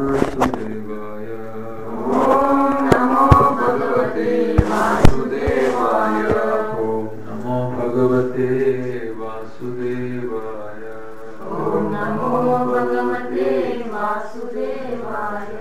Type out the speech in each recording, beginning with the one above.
वासुदेवाय नमो भगवते वासुदेवाय ॐ नमो भगवते वासुदेवाय ॐ नमो भगवते वासुदेवाय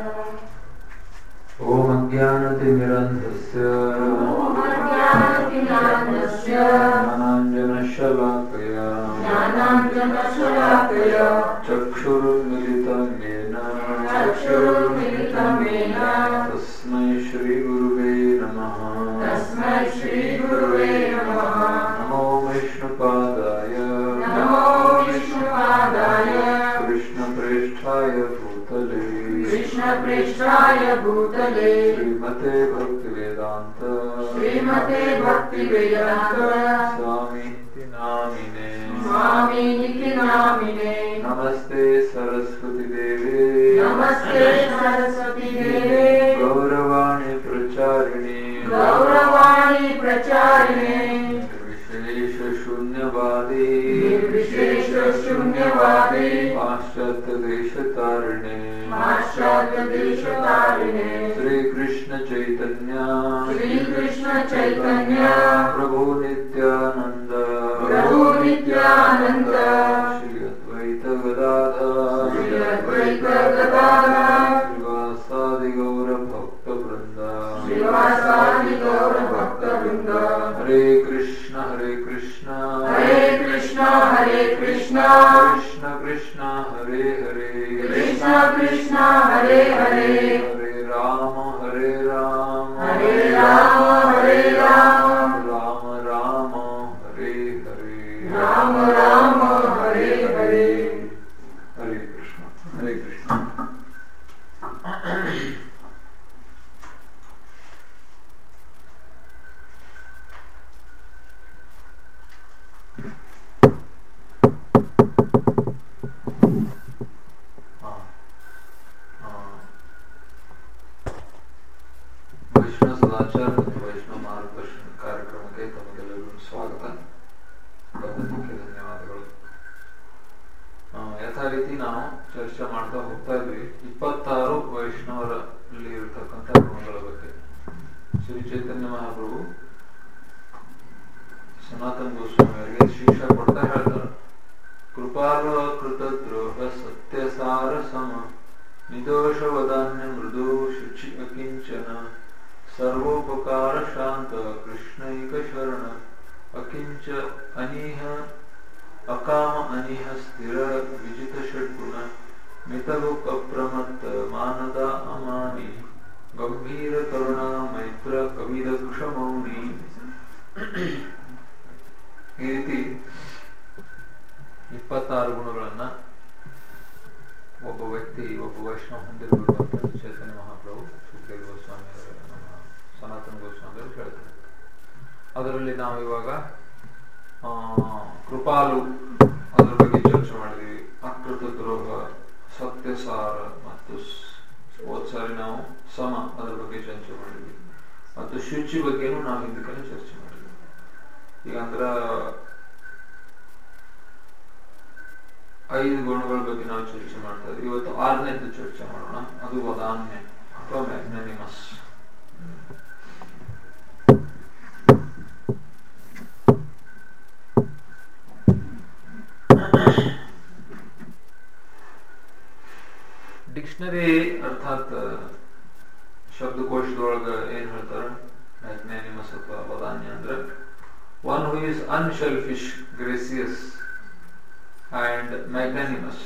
ॐ अज्ञानतिमिरन्धस्य ज्ञानतिमिरान्धस्य ज्ञानाञ्जनशलाकया ज्ञानाञ्जनशलाकया चक्षुरुन्मिलितं येन चक्षुरुन्मिलितं येन तस्मै श्रीगुरुवे नमः तस्मै श्रीगुरुवे नमः नमो विष्णुपादाय नमो विष्णुपादाय कृष्णप्रेष्ठाय भूतले कृष्णपृष्ठाय भूतले श्रीमते भक्तिवेदान्त श्रीमते भक्तिवेदान्त स्वामीति नामिने स्वामीनिति नामिने नमस्ते सरस्वती देवे नमस्ते सरस्वती देवे गौरवाणी प्रचारिणे गौरवाणी प्रचारिणे विशेष शून्यवादी निर्विशेष शून्यवादी पाश्चात्य देश तारिणे पाश्चात्य देशतारिणे श्री कृष्ण चैतन्य श्रीकृष्ण चैतन्य प्रभु नित्यानंद प्रभु नित्यानन्द श्री अद्वैत गदाधर श्री अद्वैत गदाधर श्रीवासादि गौर भक्त वृंद श्रीवासादि गौर भक्तवृन्द हरे कृष्ण हरे कृष्ण हरे कृष्ण हरे कृष्ण कृष्ण कृष्ण हरे हरे कृष्ण कृष्ण हरे हरे हरे राम हरे राम हरे राम हरे राम राम राम हरे हरे राम राम हरे हरे हरे कृष्ण हरे कृष्ण हाँ, हाँ। ವೈಷ್ಣವ ಸದಾಚಾರ ಮತ್ತು ವೈಷ್ಣವ ಮಾರ್ಗದರ್ಶನ ಕಾರ್ಯಕ್ರಮಕ್ಕೆ ತಮಗೆಲ್ಲರಿಗೂ ಸ್ವಾಗತ ಬಂದದ್ದಕ್ಕೆ ಧನ್ಯವಾದಗಳು ಆ, ಯಥಾ ರೀತಿ ನಾವು ಚರ್ಚೆ ಮಾಡ್ತಾ ಹೋಗ್ತಾ ಇದ್ವಿ ಇಪ್ಪತ್ತಾರು ವೈಷ್ಣವರಲ್ಲಿ ಇರತಕ್ಕಂಥ ಗುಣಗಳ ಬಗ್ಗೆ ಶ್ರೀ ಚೈತನ್ಯ ಮಹಾಪ್ರಭು ಸನಾತನ ಗೋಸ್ವಾಮಿ ಅವರಿಗೆ ಶಿಕ್ಷೆ ಕೊಡ್ತಾ ಹೇಳ್ತಾರೆ ಕೃಪಾಲ ಕೃತ ದ್ರೋಹ ಸತ್ಯಸಾರ ಸಮ ನಿದೋಷ ವದಾನ್ಯ ಮೃದು ಶುಚಿ ಅಕಿಂಚನ ಸರ್ವೋಪಕಾರ ಶಾಂತ ಕೃಷ್ಣೈಕ ಶರಣ ಅಕಿಂಚ ಅನಿಹ ಅಕಾಮ ಅನಿಹ ಸ್ಥಿರ ವಿಜಿತ ಷಡ್ಗುಣ ಮಿತಲುಕ್ ಅಪ್ರಮತ್ತ ಮಾನದ ಅಮಾನಿ ಗಂಭೀರ ಕರುಣ ಮೈತ್ರ ಕವಿದಕ್ಷ ಮೌನಿ ಈ ರೀತಿ ಇಪ್ಪತ್ತಾರು ಗುಣಗಳನ್ನ ಒಬ್ಬ ವ್ಯಕ್ತಿ ಒಬ್ಬ ವೈಷ್ಣವ ಹೊಂದಿರಬೇಕು ಅಂತ ಚೈತನ್ಯ ಮಹಾಪ್ರಭು ಸುಖದೇವ್ ಗೋಸ್ವಾಮಿ ಅವರು ನಮ್ಮ ಸನಾತನ ಗೋಸ್ವಾಮಿ ಅವರು ಹೇಳ್ತಾರೆ ಅದರಲ್ಲಿ ನಾವು ಇವಾಗ ಆ, ಕೃಪಾಲು ಅದರ ಬಗ್ಗೆ ಚರ್ಚೆ ಮಾಡಿದ್ವಿ ಅಕೃತ ದ್ರೋಹ ಸತ್ಯಸಾರ ಮತ್ತು ಸ್- ಹೋದ್ ಸಾರಿ ನಾವು ಸಮ ಅದರ ಬಗ್ಗೆ ಚರ್ಚೆ ಮಾಡಿದ್ವಿ ಮತ್ತು ಶುಚಿ ಬಗ್ಗೆನೂ ನಾವು ಹಿಂದಕ್ಕೆ ಚರ್ಚೆ ಮಾಡಿದ್ವಿ ಈಗ ಅಂದ್ರ ಐದು ಗುಣಗಳ ಬಗ್ಗೆ ನಾವು ಚರ್ಚೆ ಮಾಡ್ತಾ ಇದ್ವಿ ಇವತ್ತು ಆರನೇದು ಚರ್ಚೆ ಮಾಡೋಣ ಅದು ವದಾನ್ಯ ಅಥವಾ ಮ್ಯಾಗ್ನನಿಮಸ್ ಡಿಕ್ಷನರಿ ಅರ್ಥಾತ್ ಶಬ್ದಕೋಶದೊಳಗ ಏನ್ ಹೇಳ್ತಾರ ಮ್ಯಾಗ್ನಾನಿಮಸ್ ಅಥವಾ ವದಾನ್ಯ ಅಂದ್ರೆ one who is unselfish gracious and magnanimous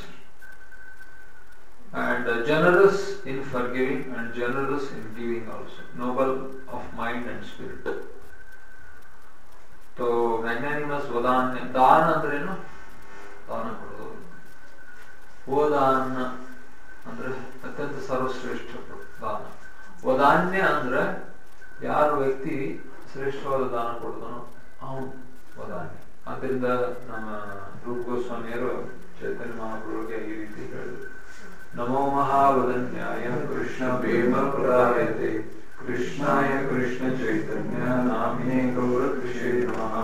and uh, generous in forgiving and generous in giving also noble of mind and spirit तो ಮ್ಯಾಗ್ನಾನಿಮಸ್ ವದಾನ್ಯ ದಾನ ಅಂದ್ರೇನು ದಾನ ಕೊಡೋದು ವದಾನ ಅಂದ್ರೆ ಅತ್ಯಂತ ಸರ್ವಶ್ರೇಷ್ಠ ದಾನ ವದಾನ್ಯ ಅಂದ್ರೆ ಯಾರ ವ್ಯಕ್ತಿ ಶ್ರೇಷ್ಠವಾದ ದಾನ ಕೊಡ್ತಾನೋ ಅವನು ವದಾನ್ಯ ಆದ್ದರಿಂದ ನಮ್ಮ ರೂಪ ಗೋಸ್ವಾಮಿಯರು ಚೈತನ್ಯ ಮಹಾಪ್ರಭುಗೆ ಈ ರೀತಿ ಹೇಳಿದರು ನಮೋ ಮಹಾವದನ್ಯಾಯ ಕೃಷ್ಣ ಪ್ರೇಮ ಪ್ರದಾಯತೆ ಕೃಷ್ಣಾಯ ಕೃಷ್ಣ ಚೈತನ್ಯ ನಾಮಿನೇ ಗೌರ ಕೃಷಿ ನಮಃ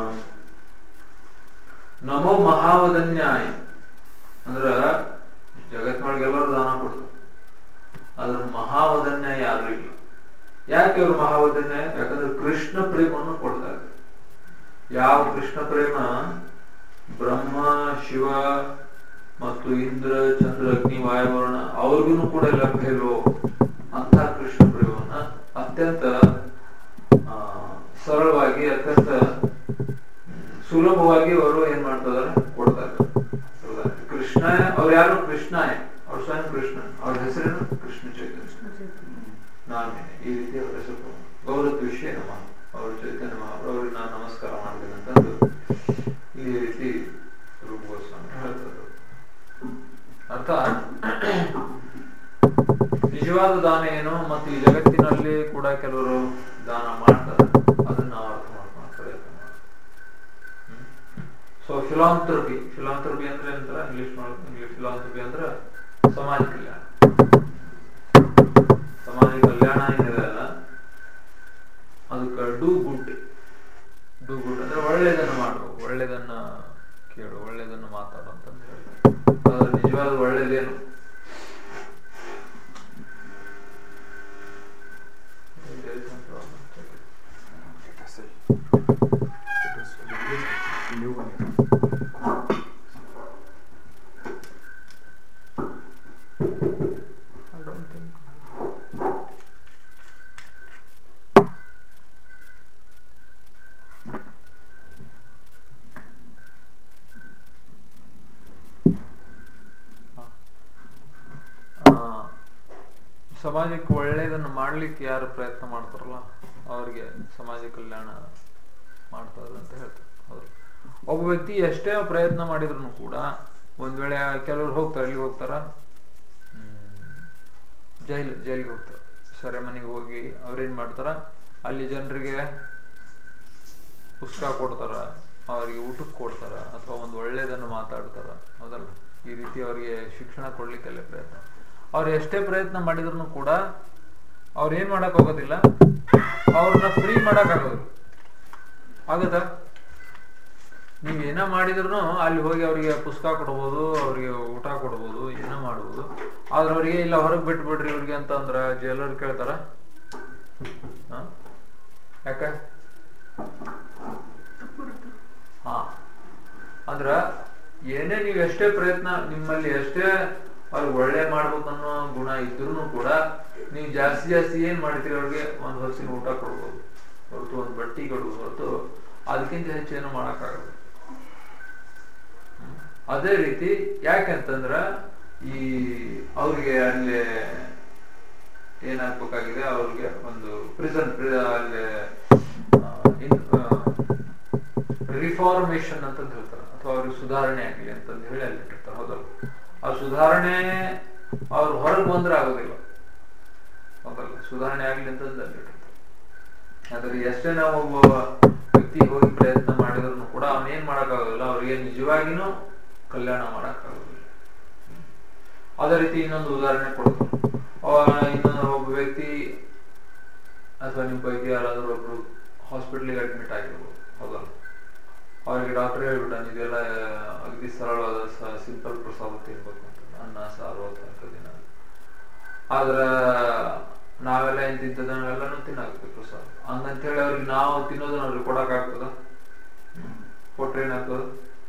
ನಮೋ ಮಹಾವದನ್ಯಾಯ ಅಂದ್ರ ಜಗತ್ನೊಳಗೆ ಎಲ್ಲರೂ ದಾನ ಕೊಡ್ತಾರೆ ಅದ್ರ ಮಹಾವದನ್ಯ ಯಾರು ಇಲ್ಲ ಯಾಕೆ ಅವ್ರು ಮಹಾವದನ್ಯ ಯಾಕಂದ್ರೆ ಕೃಷ್ಣ ಪ್ರೇಮವನ್ನು ಕೊಡ್ತಾರೆ ಯಾವ ಕೃಷ್ಣ ಪ್ರೇಮ ಬ್ರಹ್ಮ ಶಿವ ಮತ್ತು ಇಂದ್ರ ಚಂದ್ರ ಅಗ್ನಿ ವಾಯುವರ್ಣ ಅವ್ರಿಗೂ ಕೂಡ ಲಭ್ಯ ಇಲ್ವೋ ಅಂತ ಕೃಷ್ಣ ಪ್ರೇಮವನ್ನ ಅತ್ಯಂತ ಆ, ಸರಳವಾಗಿ ಅತ್ಯಂತ ಹ್ಮ್, ಸುಲಭವಾಗಿ ಅವರು ಏನ್ ಮಾಡ್ತಿದಾರೆ ಕೊಡ್ತಾರೆ ಹೌದಾ? ಕೃಷ್ಣ ಅವ್ರು ಯಾರು ಕೃಷ್ಣ ಅವ್ರ ಸ್ವಯಂ ಕೃಷ್ಣ ಅವ್ರ ಹೆಸರೇನು ಕೃಷ್ಣ ಚೈತನ್ಯ ನಾನೇ ಈ ರೀತಿ ಅವರ ಹೆಸರು ಗೌರತ್ ವಿಷಯ ನಮ್ಮ ಅವ್ರ ಚೈತನ್ಯ ಮಹಾಪ್ರಭು ಅವ್ರಿಗೆ ನಾನು ನಮಸ್ಕಾರ ಮಾಡ್ತೇನೆ ಅಂತಂದು ಈ ರೀತಿ ರೂಪ ಗೋಸ್ವಾಮಿ ಹೇಳ್ತಾರೆ ಅರ್ಥ ನಿಜವಾದ ದಾನ ಏನು ಮತ್ತು ಈ ಜಗತ್ತಿನಲ್ಲಿ ಕೂಡ ಕೆಲವರು ದಾನ ಮಾಡ್ತಾರೆ ಅದನ್ನ ನಾವು ಅರ್ಥ ಮಾಡ್ಕೊಂಡು ಪ್ರಯತ್ನ ಮಾಡ್ತೀವಿ ಸೊ ಫಿಲಾಂಥ್ರಪಿ ಫಿಲಾಂಥ್ರಪಿ ಅಂದ್ರೆ ಏನಂತಾರ ಇಂಗ್ಲಿಷ್ ಇಂಗ್ಲಿಷ್ ಫಿಲಾಂಥ್ರಪಿ ಅಂದ್ರೆ ಸಮಾಜ ಕಲ್ಯಾಣ ಸಮಾಜ ಕಲ್ಯಾಣ ಏನಿರಲ್ಲ ಅದಕ್ಕೆ ಡೂ ಗುಡ್ ಡೂ ಗುಡ್ ಅಂದ್ರೆ ಒಳ್ಳೇದನ್ನ ಮಾಡು ಒಳ್ಳೇದನ್ನ ಕೇಳು ಒಳ್ಳೇದನ್ನ ಮಾತಾಡು ಅಂತಂದು ಹೇಳಿ ಅದ್ರ ನಿಜವಾದ ಒಳ್ಳೇದೇನು There is some problem. Check it. I don't think. ಆ, ಸಮಾಜಕ್ಕೆ ಒಳ್ಳೆಯದನ್ನು ಮಾಡ್ಲಿಕ್ಕೆ ಯಾರು ಪ್ರಯತ್ನ ಮಾಡ್ತಾರಲ್ಲ ಅವ್ರಿಗೆ ಸಮಾಜ ಕಲ್ಯಾಣ ಮಾಡ್ತಾರೆ ಅಂತ ಹೇಳ್ತಾರೆ ಹೌದು ಒಬ್ಬ ವ್ಯಕ್ತಿ ಎಷ್ಟೇ ಪ್ರಯತ್ನ ಮಾಡಿದ್ರು ಕೂಡ ಒಂದ್ ವೇಳೆ ಕೆಲವ್ರು ಹೋಗ್ತಾರೆ ಎಲ್ಲಿ ಹೋಗ್ತಾರ ಜೈಲ್ ಜೈಲಿಗೆ ಹೋಗ್ತಾರೆ ಸೆರೆಮನಿಗೆ ಹೋಗಿ ಅವ್ರೇನ್ ಮಾಡ್ತಾರ ಅಲ್ಲಿ ಜನರಿಗೆ ಪುಸ್ತಕ ಕೊಡ್ತಾರ ಅವರಿಗೆ ಊಟಕ್ಕೆ ಕೊಡ್ತಾರ ಅಥವಾ ಒಂದು ಒಳ್ಳೇದನ್ನು ಮಾತಾಡ್ತಾರ ಹೌದಲ್ಲ ಈ ರೀತಿ ಅವರಿಗೆ ಶಿಕ್ಷಣ ಕೊಡ್ಲಿಕ್ಕೆಲ್ಲ ಪ್ರಯತ್ನ ಅವ್ರು ಎಷ್ಟೇ ಪ್ರಯತ್ನ ಮಾಡಿದ್ರು ಕೂಡ ಅವ್ರು ಏನ್ ಮಾಡಕ್ ಹೋಗೋದಿಲ್ಲ ಅವ್ರನ್ನ ಫ್ರೀ ಮಾಡಕ್ ಆಗೋದು ಆಗತ್ತಾ ನೀವ್ ಏನ ಮಾಡಿದ್ರು ಅಲ್ಲಿ ಹೋಗಿ ಅವರಿಗೆ ಪುಸ್ತಕ ಕೊಡ್ಬೋದು ಅವ್ರಿಗೆ ಊಟ ಕೊಡ್ಬೋದು ಏನೋ ಮಾಡ್ಬೋದು ಆದ್ರೆ ಅವ್ರಿಗೆ ಇಲ್ಲ ಹೊರಗೆ ಬಿಟ್ಬಿಡ್ರಿ ಇವ್ರಿಗೆ ಅಂತಂದ್ರ ಜೈಲರ್ ಕೇಳ್ತಾರ ಹ? ಯಾಕ ಹಾ ಅಂದ್ರ ಏನೇ ನೀವ್ ಎಷ್ಟೇ ಪ್ರಯತ್ನ ನಿಮ್ಮಲ್ಲಿ ಎಷ್ಟೇ ಅವ್ರಿಗೆ ಒಳ್ಳೆ ಮಾಡ್ಬೇಕನ್ನೋ ಗುಣ ಇದ್ರೂ ಕೂಡ ನೀವು ಜಾಸ್ತಿ ಜಾಸ್ತಿ ಏನ್ ಮಾಡ್ತೀರಿ ಅವ್ರಿಗೆ ಒಂದ್ ಹೊಸಿನ ಊಟ ಕೊಡ್ಬೋದು ಹೊರತು ಒಂದ್ ಬಟ್ಟಿ ಕೊಡ್ಬೋದು ಹೊರತು ಅದಕ್ಕಿಂತ ಹೆಚ್ಚು ಏನು ಮಾಡಕ್ಕಾಗಲ್ಲ ಹ್ಮ್. ಅದೇ ರೀತಿ ಯಾಕೆಂತಂದ್ರ ಈ ಅವ್ರಿಗೆ ಅಲ್ಲಿ ಏನಾಗ್ಬೇಕಾಗಿದೆ ಅವ್ರಿಗೆ ಒಂದು ಪ್ರಿಸನ್ ಅಲ್ಲಿ ರಿಫಾರ್ಮೇಶನ್ ಅಂತಂದು ಹೇಳ್ತಾರೆ ಅಥವಾ ಅವ್ರಿಗೆ ಸುಧಾರಣೆ ಆಗಲಿ ಅಂತಂದು ಹೇಳಿ ಅಲ್ಲಿ ಇಟ್ಟಿರ್ತಾರೆ ಹೌದಲ್ಲ ಆ ಸುಧಾರಣೆ ಅವ್ರು ಹೊರಗೆ ಬಂದ್ರೆ ಆಗೋದಿಲ್ಲ ಹೌದಲ್ಲ ಸುಧಾರಣೆ ಆಗ್ಲಿ ಅಂತಂದು ಅಲ್ಲಿ ಇಟ್ಟಿರ್ತಾರೆ ಆದ್ರೆ ಎಷ್ಟೇ ನಾವು ಒಬ್ಬ ವ್ಯಕ್ತಿ ಹೋಗಿ ಪ್ರಯತ್ನ ಮಾಡಿದ್ರು ಕೂಡ ಅವನೇನ್ ಮಾಡಕ್ಕಾಗೋದಿಲ್ಲ ಅವ್ರಿಗೆ ನಿಜವಾಗಿನೂ ಕಲ್ಯಾಣ ಮಾಡಕ್ಕಾಗೋದಿಲ್ಲ ಅದೇ ರೀತಿ ಇನ್ನೊಂದು ಉದಾಹರಣೆ ಕೊಡ್ತಾರೆ ಅವ- ಇನ್ನೊಂದು ಒಬ್ಬ ವ್ಯಕ್ತಿ ಅಥವಾ ನಿಮ್ಮ ಪೈಕಿ ಯಾರಾದ್ರೂ ಒಬ್ರು ಹಾಸ್ಪಿಟ್ಲಿಗೆ ಅಡ್ಮಿಟ್ ಆಗಿರ್ಬೋದು ಹೌದಲ್ಲ ಅವ್ರಿಗೆ ಡಾಕ್ಟರ್ ಹೇಳ್ಬಿಟ್ಟಾನೆ ಇದೆಲ್ಲ ಅಗದಿ ಸರಳವಾದ ಸಿಂಪಲ್ ಪ್ರಸಾದ ತಿನ್ಬೇಕು ಅಂತ ಅನ್ನ ಸಾರು ಅಂತ ದಿನ ಆದ್ರ ನಾವೆಲ್ಲ ಏನ್ ತಿಂತದನ್ನೆಲ್ಲನೂ ತಿನ್ನಾಗ್ತದೆ ಪ್ರಸಾದ ಹಂಗಂತ ಹೇಳಿ ಅವ್ರಿಗೆ ನಾವು ತಿನ್ನೋದನ್ನ ಅವ್ರಿಗೆ ಕೊಡಕ್ ಆಗ್ತದ ಕೊಟ್ರೆ ಏನಾಗ್ತದ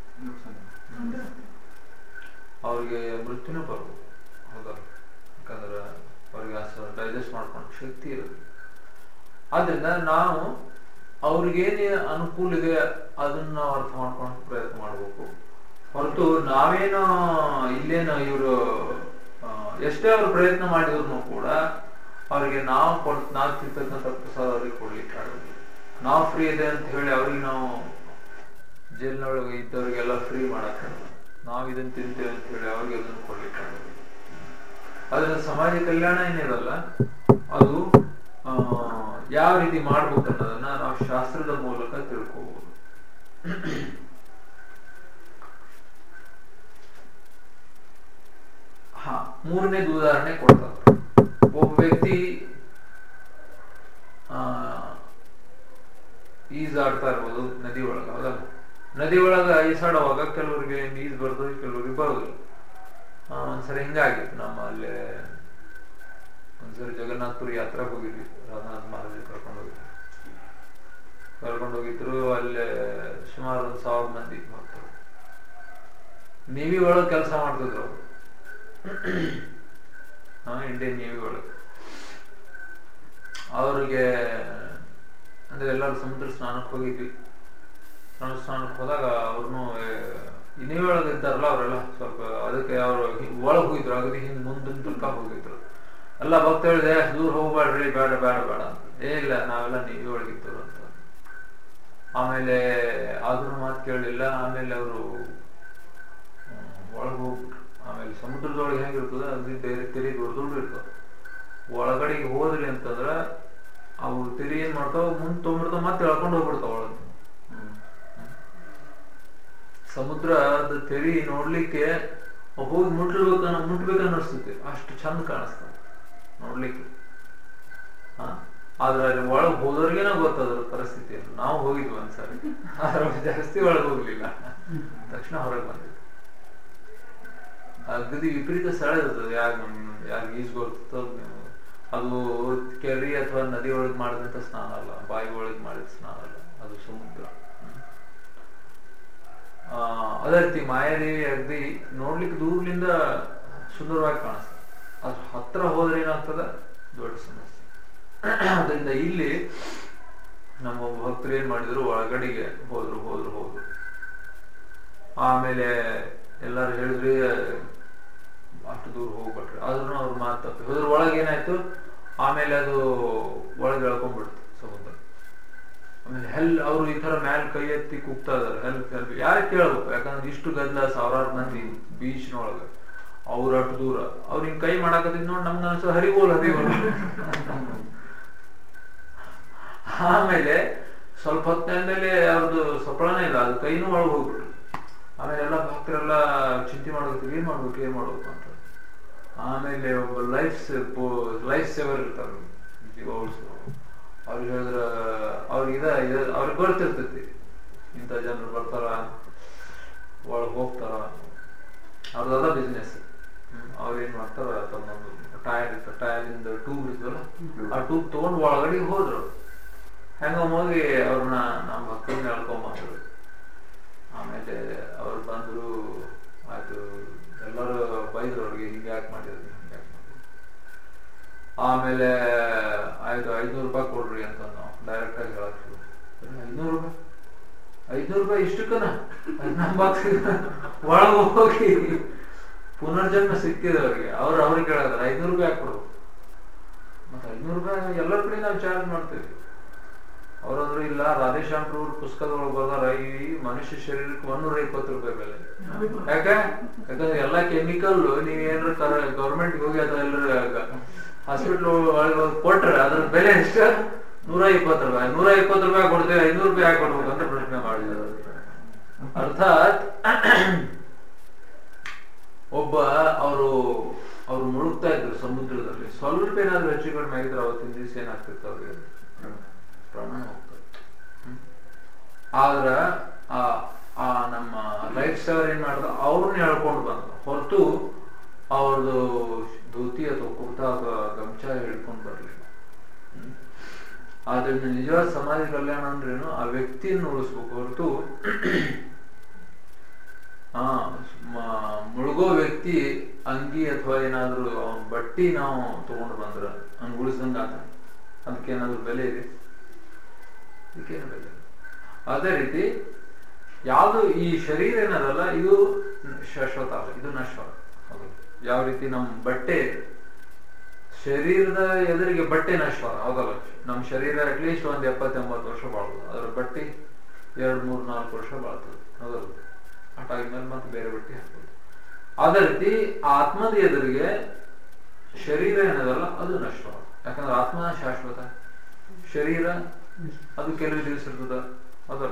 ಅವ್ರಿಗೆ ಮೃತ್ಯುನೂ ಬರ್ಬೋದು ಹೌದಲ್ಲ ಯಾಕಂದ್ರೆ ಅವ್ರಿಗೆ ಡೈಜೆಸ್ಟ್ ಮಾಡ್ಕೊಂಡು ಶಕ್ತಿ ಇರುತ್ತೆ ಆದ್ರಿಂದ ನಾವು ಅವ್ರಿಗೇನು ಅನುಕೂಲ ಇದೆ ಅದನ್ನ ನಾವು ಅರ್ಥ ಮಾಡ್ಕೊಂಡು ಪ್ರಯತ್ನ ಮಾಡ್ಬೇಕು ಹೊರತು ನಾವೇನು ಇಲ್ಲೇನು ಇವರು ಎಷ್ಟೇ ಅವ್ರು ಪ್ರಯತ್ನ ಮಾಡಿದ್ರು ಕೂಡ ಅವ್ರಿಗೆ ನಾವು ಕೊಡ್ ನಾವು ತಿರ್ತಕ್ಕಂಥ ಪ್ರಸಾದ ಅವ್ರಿಗೆ ಕೊಡ್ಲಿಕ್ಕೆ ಆಗೋದಿಲ್ಲ ನಾವು ಫ್ರೀ ಇದೆ ಅಂತ ಹೇಳಿ ಅವ್ರಿಗೆ ನಾವು ಜೈಲಿನೊಳಗೆ ಇದ್ದವ್ರಿಗೆಲ್ಲ ಫ್ರೀ ಮಾಡಕ್ ನಾವು ಇದನ್ನ ತಿಂತೇವೆ ಅಂತ ಹೇಳಿ ಅವ್ರಿಗೆ ಅದನ್ನು ಕೊಡ್ಲಿಕ್ಕೆ ಆಗೋದಿಲ್ಲ ಅದನ್ನ ಸಮಾಜ ಕಲ್ಯಾಣ ಏನಿರಲ್ಲ ಅದು ಆ, ಯಾವ ರೀತಿ ಮಾಡ್ಬೇಕು ಅನ್ನೋದನ್ನ ನಾವು ಶಾಸ್ತ್ರದ ಮೂಲಕ ತಿಳ್ಕೋಬಹುದು ಹಾ ಮೂರನೇದು ಉದಾಹರಣೆ ಕೊಡ್ತಾರೆ ಒಬ್ಬ ವ್ಯಕ್ತಿ ಆ ಈಜಾಡ್ತಾ ಇರ್ಬೋದು ನದಿ ಒಳಗ ಹೌದಲ್ಲ ನದಿ ಒಳಗ ಈಸಾಡುವಾಗ ಕೆಲವರಿಗೆ ಈಜ್ ಬರ್ತದೆ ಕೆಲವರಿಗೆ ಬರೋದಿಲ್ಲ ಆ, ಒಂದ್ಸರಿ ಹಿಂಗಾಗಿತ್ತು ನಮ್ಮ ಅಲ್ಲಿ ಒಂದ್ಸರಿ ಜಗನ್ನಾಥಪುರಿ ಯಾತ್ರೆ ಹೋಗಿದ್ವಿ ರಾಮನಾಥ್ ಮಹಾರಾಜ್ ಕರ್ಕೊಂಡು ಹೋಗಿದ್ವಿ ಕರ್ಕೊಂಡು ಹೋಗಿದ್ರು ಅಲ್ಲಿ ಸುಮಾರು ಒಂದು ಸಾವಿರ ಮಂದಿ ಭಕ್ತರು ನೇವಿ ಒಳಗೆ ಕೆಲಸ ಮಾಡ್ತಿದ್ರು ಅವರು ಹಾ ಇಂಡಿಯನ್ ನೇವಿ ಒಳಗೆ ಅವ್ರಿಗೆ ಅಂದ್ರೆ ಎಲ್ಲರೂ ಸಮುದ್ರ ಸ್ನಾನಕ್ಕೆ ಹೋಗಿದ್ವಿ ಸಮುದ್ರ ಸ್ನಾನಕ್ಕೆ ಹೋದಾಗ ಅವ್ರನ್ನು ನೇವಿ ಒಳಗೆ ಇದ್ದಾರಲ್ಲ ಅವರೆಲ್ಲ ಸ್ವಲ್ಪ ಅದಕ್ಕೆ ಅವರು ಒಳಗೆ ಹೋಗಿದ್ರು ಅಗದಿ ಹಿಂದೆ ಮುಂದಿನ ತನಕ ಹೋಗಿದ್ರು ಎಲ್ಲ ಭಕ್ತ ಹೇಳಿದೆ ದೂರ ಹೋಗ್ಬೇಡ್ರಿ ಬೇಡ ಬೇಡ ಬೇಡ ಅಂತ ಏ ಇಲ್ಲ ನಾವೆಲ್ಲ ನೇವಿ ಒಳಗಿದ್ರು ಅಂತ ಆಮೇಲೆ ಆದ್ರೂ ಮಾತು ಕೇಳಲಿಲ್ಲ ಆಮೇಲೆ ಅವರು ಒಳಗೆ ಹೋಗ್ಬಿಟ್ರು ಆಮೇಲೆ ಸಮುದ್ರದೊಳಗೆ ಹೆಂಗಿರ್ತದ ಅದು ಬೇರೆ ತೆರಿ ದೊಡ್ಡ ದೊಡ್ಡ ಇರ್ತವ ಒಳಗಡೆಗೆ ಹೋದ್ರಿ ಅಂತಂದ್ರ ಅವು ತೆರಿ ಏನ್ ಮಾಡ್ತಾವ ಮುಂದ್ ತೊಗೊಂಡ್ಬಿಡ್ತಾವ ಮತ್ತೆ ಎಳ್ಕೊಂಡು ಹೋಗ್ಬಿಡ್ತಾವ ಒಳಗೆ ಸಮುದ್ರದ ತೆರಿ ನೋಡ್ಲಿಕ್ಕೆ ಹೋಗಿ ಮುಟ್ಲ್ಬೇಕ ಮುಟ್ಬೇಕು ಅನ್ನಿಸ್ತೈತಿ ಅಷ್ಟು ಚಂದ ಕಾಣಿಸ್ತದೆ ನೋಡ್ಲಿಕ್ಕೆ ಹಾ ಆದ್ರೆ ಅಲ್ಲಿ ಒಳಗೆ ಹೋದವ್ರಿಗೇನ ಗೊತ್ತದ್ರ ಪರಿಸ್ಥಿತಿ ಅಂತ ನಾವು ಹೋಗಿದ್ವಿ ಒಂದ್ಸರಿ ಆದ್ರೆ ಜಾಸ್ತಿ ಒಳಗೆ ಹೋಗ್ಲಿಲ್ಲ ತಕ್ಷಣ ಹೊರಗೆ ಬಂದಿದ್ವಿ ಅಗದಿ ವಿಪರೀತ ಸ್ಥಳ ಇರ್ತದೆ ಯಾರು ಯಾರು ಈಜ್ ಗೊತ್ತೋ ಅದು ಕೆರೆ ಅಥವಾ ನದಿ ಒಳಗೆ ಮಾಡಿದಂತ ಸ್ನಾನ ಅಲ್ಲ ಬಾಯಿ ಒಳಗೆ ಮಾಡಿದ ಸ್ನಾನ ಅಲ್ಲ ಅದು ಸಮುದ್ರ ಆ ಅದೇ ರೀತಿ ಮಾಯಾದೇವಿ ಅಗದಿ ನೋಡ್ಲಿಕ್ಕೆ ದೂರ್ಲಿಂದ ಸುಂದರವಾಗಿ ಕಾಣಿಸ್ತದೆ ಅದ್ರ ಹತ್ರ ಹೋದ್ರೆ ಏನಾಗ್ತದ ದೊಡ್ಡ ಸಮಸ್ಯೆ ಅದರಿಂದ ಇಲ್ಲಿ ನಮ್ಮ ಭಕ್ತರು ಏನ್ ಮಾಡಿದ್ರು ಒಳಗಡೆಗೆ ಹೋದ್ರು ಹೋದ್ರು ಹೋದ್ರು ಆಮೇಲೆ ಎಲ್ಲಾರು ಹೇಳಿದ್ರಿ ಅಷ್ಟು ದೂರ ಹೋಗ್ಬಿಟ್ರಿ ಆದ್ರೂ ಅವ್ರ ಮಾತು ತಪ್ಪಿ ಹೋದ್ರ ಒಳಗೆ ಏನಾಯ್ತು ಆಮೇಲೆ ಅದು ಒಳಗೆ ಎಳ್ಕೊಂಡ್ಬಿಡ್ತು ಸಮುದ್ರ ಆಮೇಲೆ ಹೆಲ್ ಅವ್ರು ಈ ತರ ಮ್ಯಾಲ್ ಕೈ ಎತ್ತಿ ಕೂಗ್ತಾ ಇದಾರೆ ಹೆಲ್ಪ್ ಹೆಲ್ಪ್ ಯಾರು ಕೇಳ್ಬೇಕು ಯಾಕಂದ್ರೆ ಇಷ್ಟು ಗದ್ದಲ ಸಾವಿರಾರು ಮಂದಿ ಬೀಚ್ನೊಳಗೆ ಅವ್ರ ಅಷ್ಟು ದೂರ ಅವ್ರ ಹಿಂಗ್ ಕೈ ಮಾಡಾಕತ್ತಿದ್ ನೋಡಿ ನಮ್ಗೆ ಅನ್ಸೋ ಹರಿಬೋಲ್ ಹರಿಬೋಲ್ ಆಮೇಲೆ ಸ್ವಲ್ಪ ಹೊತ್ತಿನಲ್ಲಿ ಅವ್ರದ್ದು ಸಫಳನೇ ಇಲ್ಲ ಅದು ಕೈನೂ ಒಳಗೆ ಹೋಗ್ಬಿಟ್ರು ಆಮೇಲೆ ಎಲ್ಲ ಭಕ್ತರೆಲ್ಲ ಚಿಂತೆ ಮಾಡ್ಬೇಕು ಏನ್ ಮಾಡ್ಬೇಕು ಏನ್ ಮಾಡ್ಬೇಕು ಅಂತ ಆಮೇಲೆ ಒಬ್ಬ ಲೈಫ್ ಲೈಫ್ ಸೇವರ್ ಇರ್ತಾರೆ ಜೀವ ಉಳಿಸು ಅವ್ರಿಗೆ ಹೇಳಿದ್ರ ಅವ್ರಿಗೆ ಇದ ಇದ- ಅವ್ರಿಗೆ ಗೊತ್ತಿರ್ತೈತಿ ಇಂಥ ಜನರು ಬರ್ತಾರ ಒಳಗೆ ಹೋಗ್ತಾರ ಅವ್ರದೆಲ್ಲ ಬಿಸ್ನೆಸ್ ಅವ್ರು ಏನ್ ಮಾಡ್ತಾರ ತಮ್ಮೊಂದು ಟೈರ್ ಇರ್ತ ಟೈರ್ ಇಂದ ಟ್ಯೂಬ್ ಇರ್ತದಲ್ಲ ಆ ಟ್ಯೂಬ್ ತಗೊಂಡ್ ಒಳಗಡೆ ಹೋದ್ರು ಹೆಂಗ ಹೋಗಿ ಅವ್ರನ್ನ ನಮ್ಮ ಭಕ್ತರನ್ನ ಹೇಳ್ಕೊಂಬಂದ್ರು ಆಮೇಲೆ ಅವ್ರು ಬಂದ್ರು ಆಯ್ತು ಎಲ್ಲರೂ ಬೈದ್ರು ಅವ್ರಿಗೆ ಹಿಂಗೆ ಯಾಕೆ ಮಾಡಿದ್ರಿ ಹಿಂಗೆ ಯಾಕೆ ಮಾಡಿದ್ರಿ ಆಮೇಲೆ ಆಯ್ತು ಐದ್ನೂರು ರೂಪಾಯಿ ಕೊಡ್ರಿ ಅಂತ ನಾವು ಡೈರೆಕ್ಟ್ ಆಗಿ ಹೇಳಕ್ ಶುರು ಐದ್ನೂರು ರೂಪಾಯಿ ಐದ್ನೂರು ರೂಪಾಯಿ ಇಷ್ಟಕ್ಕನ ನಮ್ಮ ಭಕ್ತ ಒಳಗೆ ಹೋಗಿ ಪುನರ್ಜನ್ಮ ಸಿಕ್ಕಿದೆ ಅವ್ರಿಗೆ ಅವ್ರು ಅವ್ರಿಗೆ ಕೇಳಿದ್ರೆ ಐದ್ನೂರು ರೂಪಾಯಿ ಯಾಕೆ ಕೊಡ್ಬೇಕು ಮತ್ತೆ ಐದ್ನೂರು ರೂಪಾಯಿ ಎಲ್ಲರ ಕಡೆ ನಾವು ಚಾರ್ಜ್ ಮಾಡ್ತೀವಿ ಅವ್ರಂದ್ರು ಇಲ್ಲ ರಾಧೇಶ್ಯಾಮ್ ಪ್ರಭು ಪುಸ್ತಕದೊಳಗೆ ಬರ್ದಾರ ಈ ಮನುಷ್ಯ ಶರೀರಕ್ಕೆ ಒಂದೂರ ಇಪ್ಪತ್ತು ರೂಪಾಯಿ ಬೆಲೆ ಯಾಕೆ ಯಾಕಂದ್ರೆ ಎಲ್ಲಾ ಕೆಮಿಕಲ್ ನೀವ್ ಏನಾರ ಗೌರ್ಮೆಂಟ್ ಹೋಗಿ ಅದ ಎಲ್ಲರ ಹಾಸ್ಪಿಟ್ಲ್ ಒಳಗೆ ಕೊಟ್ರೆ ಅದ್ರ ಬೆಲೆ ಎಷ್ಟು ನೂರ ಇಪ್ಪತ್ತು ರೂಪಾಯಿ ನೂರ ಇಪ್ಪತ್ತು ರೂಪಾಯಿ ಕೊಡ್ತೇವೆ ಐನೂರು ರೂಪಾಯಿ ಯಾಕೆ ಕೊಡ್ಬೇಕು ಅಂತ ಪ್ರಶ್ನೆ ಮಾಡಿದ್ರು ಅರ್ಥಾತ್ ಒಬ್ಬ ಅವರು ಅವ್ರು ಮುಳುಗ್ತಾ ಇದ್ರು ಸಮುದ್ರದಲ್ಲಿ ಸ್ವಲ್ಪ ಏನಾದ್ರು ಹೆಚ್ಚು ಕಡಿಮೆ ಆಗಿದ್ರೆ ಅವತ್ತಿನ ದಿವಸ ಏನಾಗ್ತಿತ್ತು ಅವ್ರಿಗೆ ಪ್ರಾಣ ಹೋಗ್ತದೆ ಹ್ಮ್. ಆದ್ರ ಆ ಆ ನಮ್ಮ ಲೈಫ್ ಸ್ಟೈಲ್ ಏನ್ ಮಾಡ್ದ ಅವ್ರನ್ನ ಹೇಳ್ಕೊಂಡು ಬಂದ್ರು ಹೊರತು ಅವ್ರದ್ದು ಧೋತಿ ಅಥವಾ ಕುರ್ತಾ ಅಥವಾ ಗಮಚ ಹಿಡ್ಕೊಂಡು ಬರ್ಲಿಲ್ಲ ಹ್ಮ್. ಆದ್ರಿಂದ ನಿಜವಾದ ಸಮಾಜ ಕಲ್ಯಾಣ ಅಂದ್ರೇನು ಆ ವ್ಯಕ್ತಿಯನ್ನು ಉಳಿಸ್ಬೇಕು ಹೊರತು ಆ ಮ- ಮುಳುಗೋ ವ್ಯಕ್ತಿ ಅಂಗಿ ಅಥವಾ ಏನಾದ್ರೂ ಅವನ್ ಬಟ್ಟಿ ನಾವು ತಗೊಂಡು ಬಂದ್ರ ಅವ್ನ್ ಉಳಿಸ್ದಂಗ ಆತ ಅದಕ್ಕೇನಾದ್ರೂ ಬೆಲೆ ಇದೆ ಇದಕ್ಕೇನು ಬೆಲೆ ಇಲ್ಲ. ಅದೇ ರೀತಿ ಯಾವುದು ಈ ಶರೀರ ಏನದಲ್ಲ ಇದು ಶಾಶ್ವತ ಅಲ್ಲ ಇದು ನಶ್ವರ ಹೌದು. ಯಾವ ರೀತಿ ನಮ್ಮ ಬಟ್ಟೆ ಶರೀರದ ಎದುರಿಗೆ ಬಟ್ಟೆ ನಶ್ವರ ಹೌದಲ್ಲ ನಮ್ಮ ಶರೀರ ಅಟ್ಲೀಸ್ಟ್ ಒಂದ್ ಎಪ್ಪತ್ತೆಂಬತ್ತು ವರ್ಷ ಬಾಳ್ಬೋದು ಅದ್ರ ಬಟ್ಟೆ ಎರಡ್ ಮೂರ್ ನಾಲ್ಕು ವರ್ಷ ಬಾಳ್ತದೆ ಹೌದಲ್ಲ ಹಠ ಆದ್ಮೇಲೆ ಮತ್ತೆ ಬೇರೆ ಬಟ್ಟೆ ಹಾಕ್ಬೋದು ಅದೇ ರೀತಿ ಆತ್ಮದ ಎದುರಿಗೆ ಶರೀರ ಏನದಲ್ಲ ಅದು ನಶ್ವರ ಯಾಕಂದ್ರೆ ಆತ್ಮ ಶಾಶ್ವತ ಶರೀರ ಅದು ಕೆಲವು ದಿವಸ ಇರ್ತದ ಅದಲ್ಲ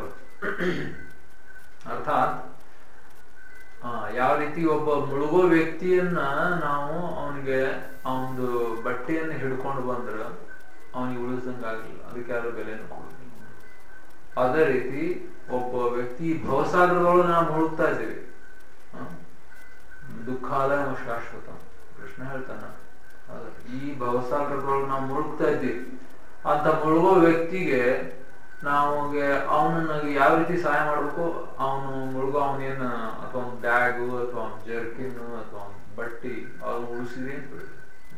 ಅರ್ಥಾತ್ ಆ, ಯಾವ ರೀತಿ ಒಬ್ಬ ಮುಳುಗೋ ವ್ಯಕ್ತಿಯನ್ನ ನಾವು ಅವನಿಗೆ ಅವನದು ಬಟ್ಟೆಯನ್ನು ಹಿಡ್ಕೊಂಡು ಬಂದ್ರ ಅವನಿಗೆ ಉಳಿಸಂಗ ಆಗಿಲ್ಲ ಅದಕ್ಕೆ ಯಾರು ಬೆಲೆಯನ್ನು ಕೊಡುದಿಲ್ಲ ಅದೇ ರೀತಿ ಒಬ್ಬ ವ್ಯಕ್ತಿ ಭವಸಾಗರದೊಳಗೆ ನಾವು ಮುಳುಗ್ತಾ ಇದ್ದೀವಿ ಆ, ದುಃಖ ಆದ ಶಾಶ್ವತ ಕೃಷ್ಣ ಹೇಳ್ತಾನ ಅದೇ ಈ ಭವಸಾಗರದೊಳಗೆ ನಾವು ಮುಳುಗ್ತಾ ಇದ್ದೀವಿ ಅಂತ ಮುಳುಗೋ ವ್ಯಕ್ತಿಗೆ ನಮಗೆ ಅವನನ್ನ ಯಾವ ರೀತಿ ಸಹಾಯ ಮಾಡ್ಬೇಕು ಅವನು ಮುಳುಗೋ ಅವನೇನ್ ಅಥವಾ ಒಂದು ಬ್ಯಾಗು ಅಥವಾ ಒಂದು ಜರ್ಕಿನ್ ಅಥವಾ ಒಂದು ಬಟ್ಟಿ ಅವ್ನು ಉಳಿಸಿದೆ ಅಂತ ಹೇಳಿ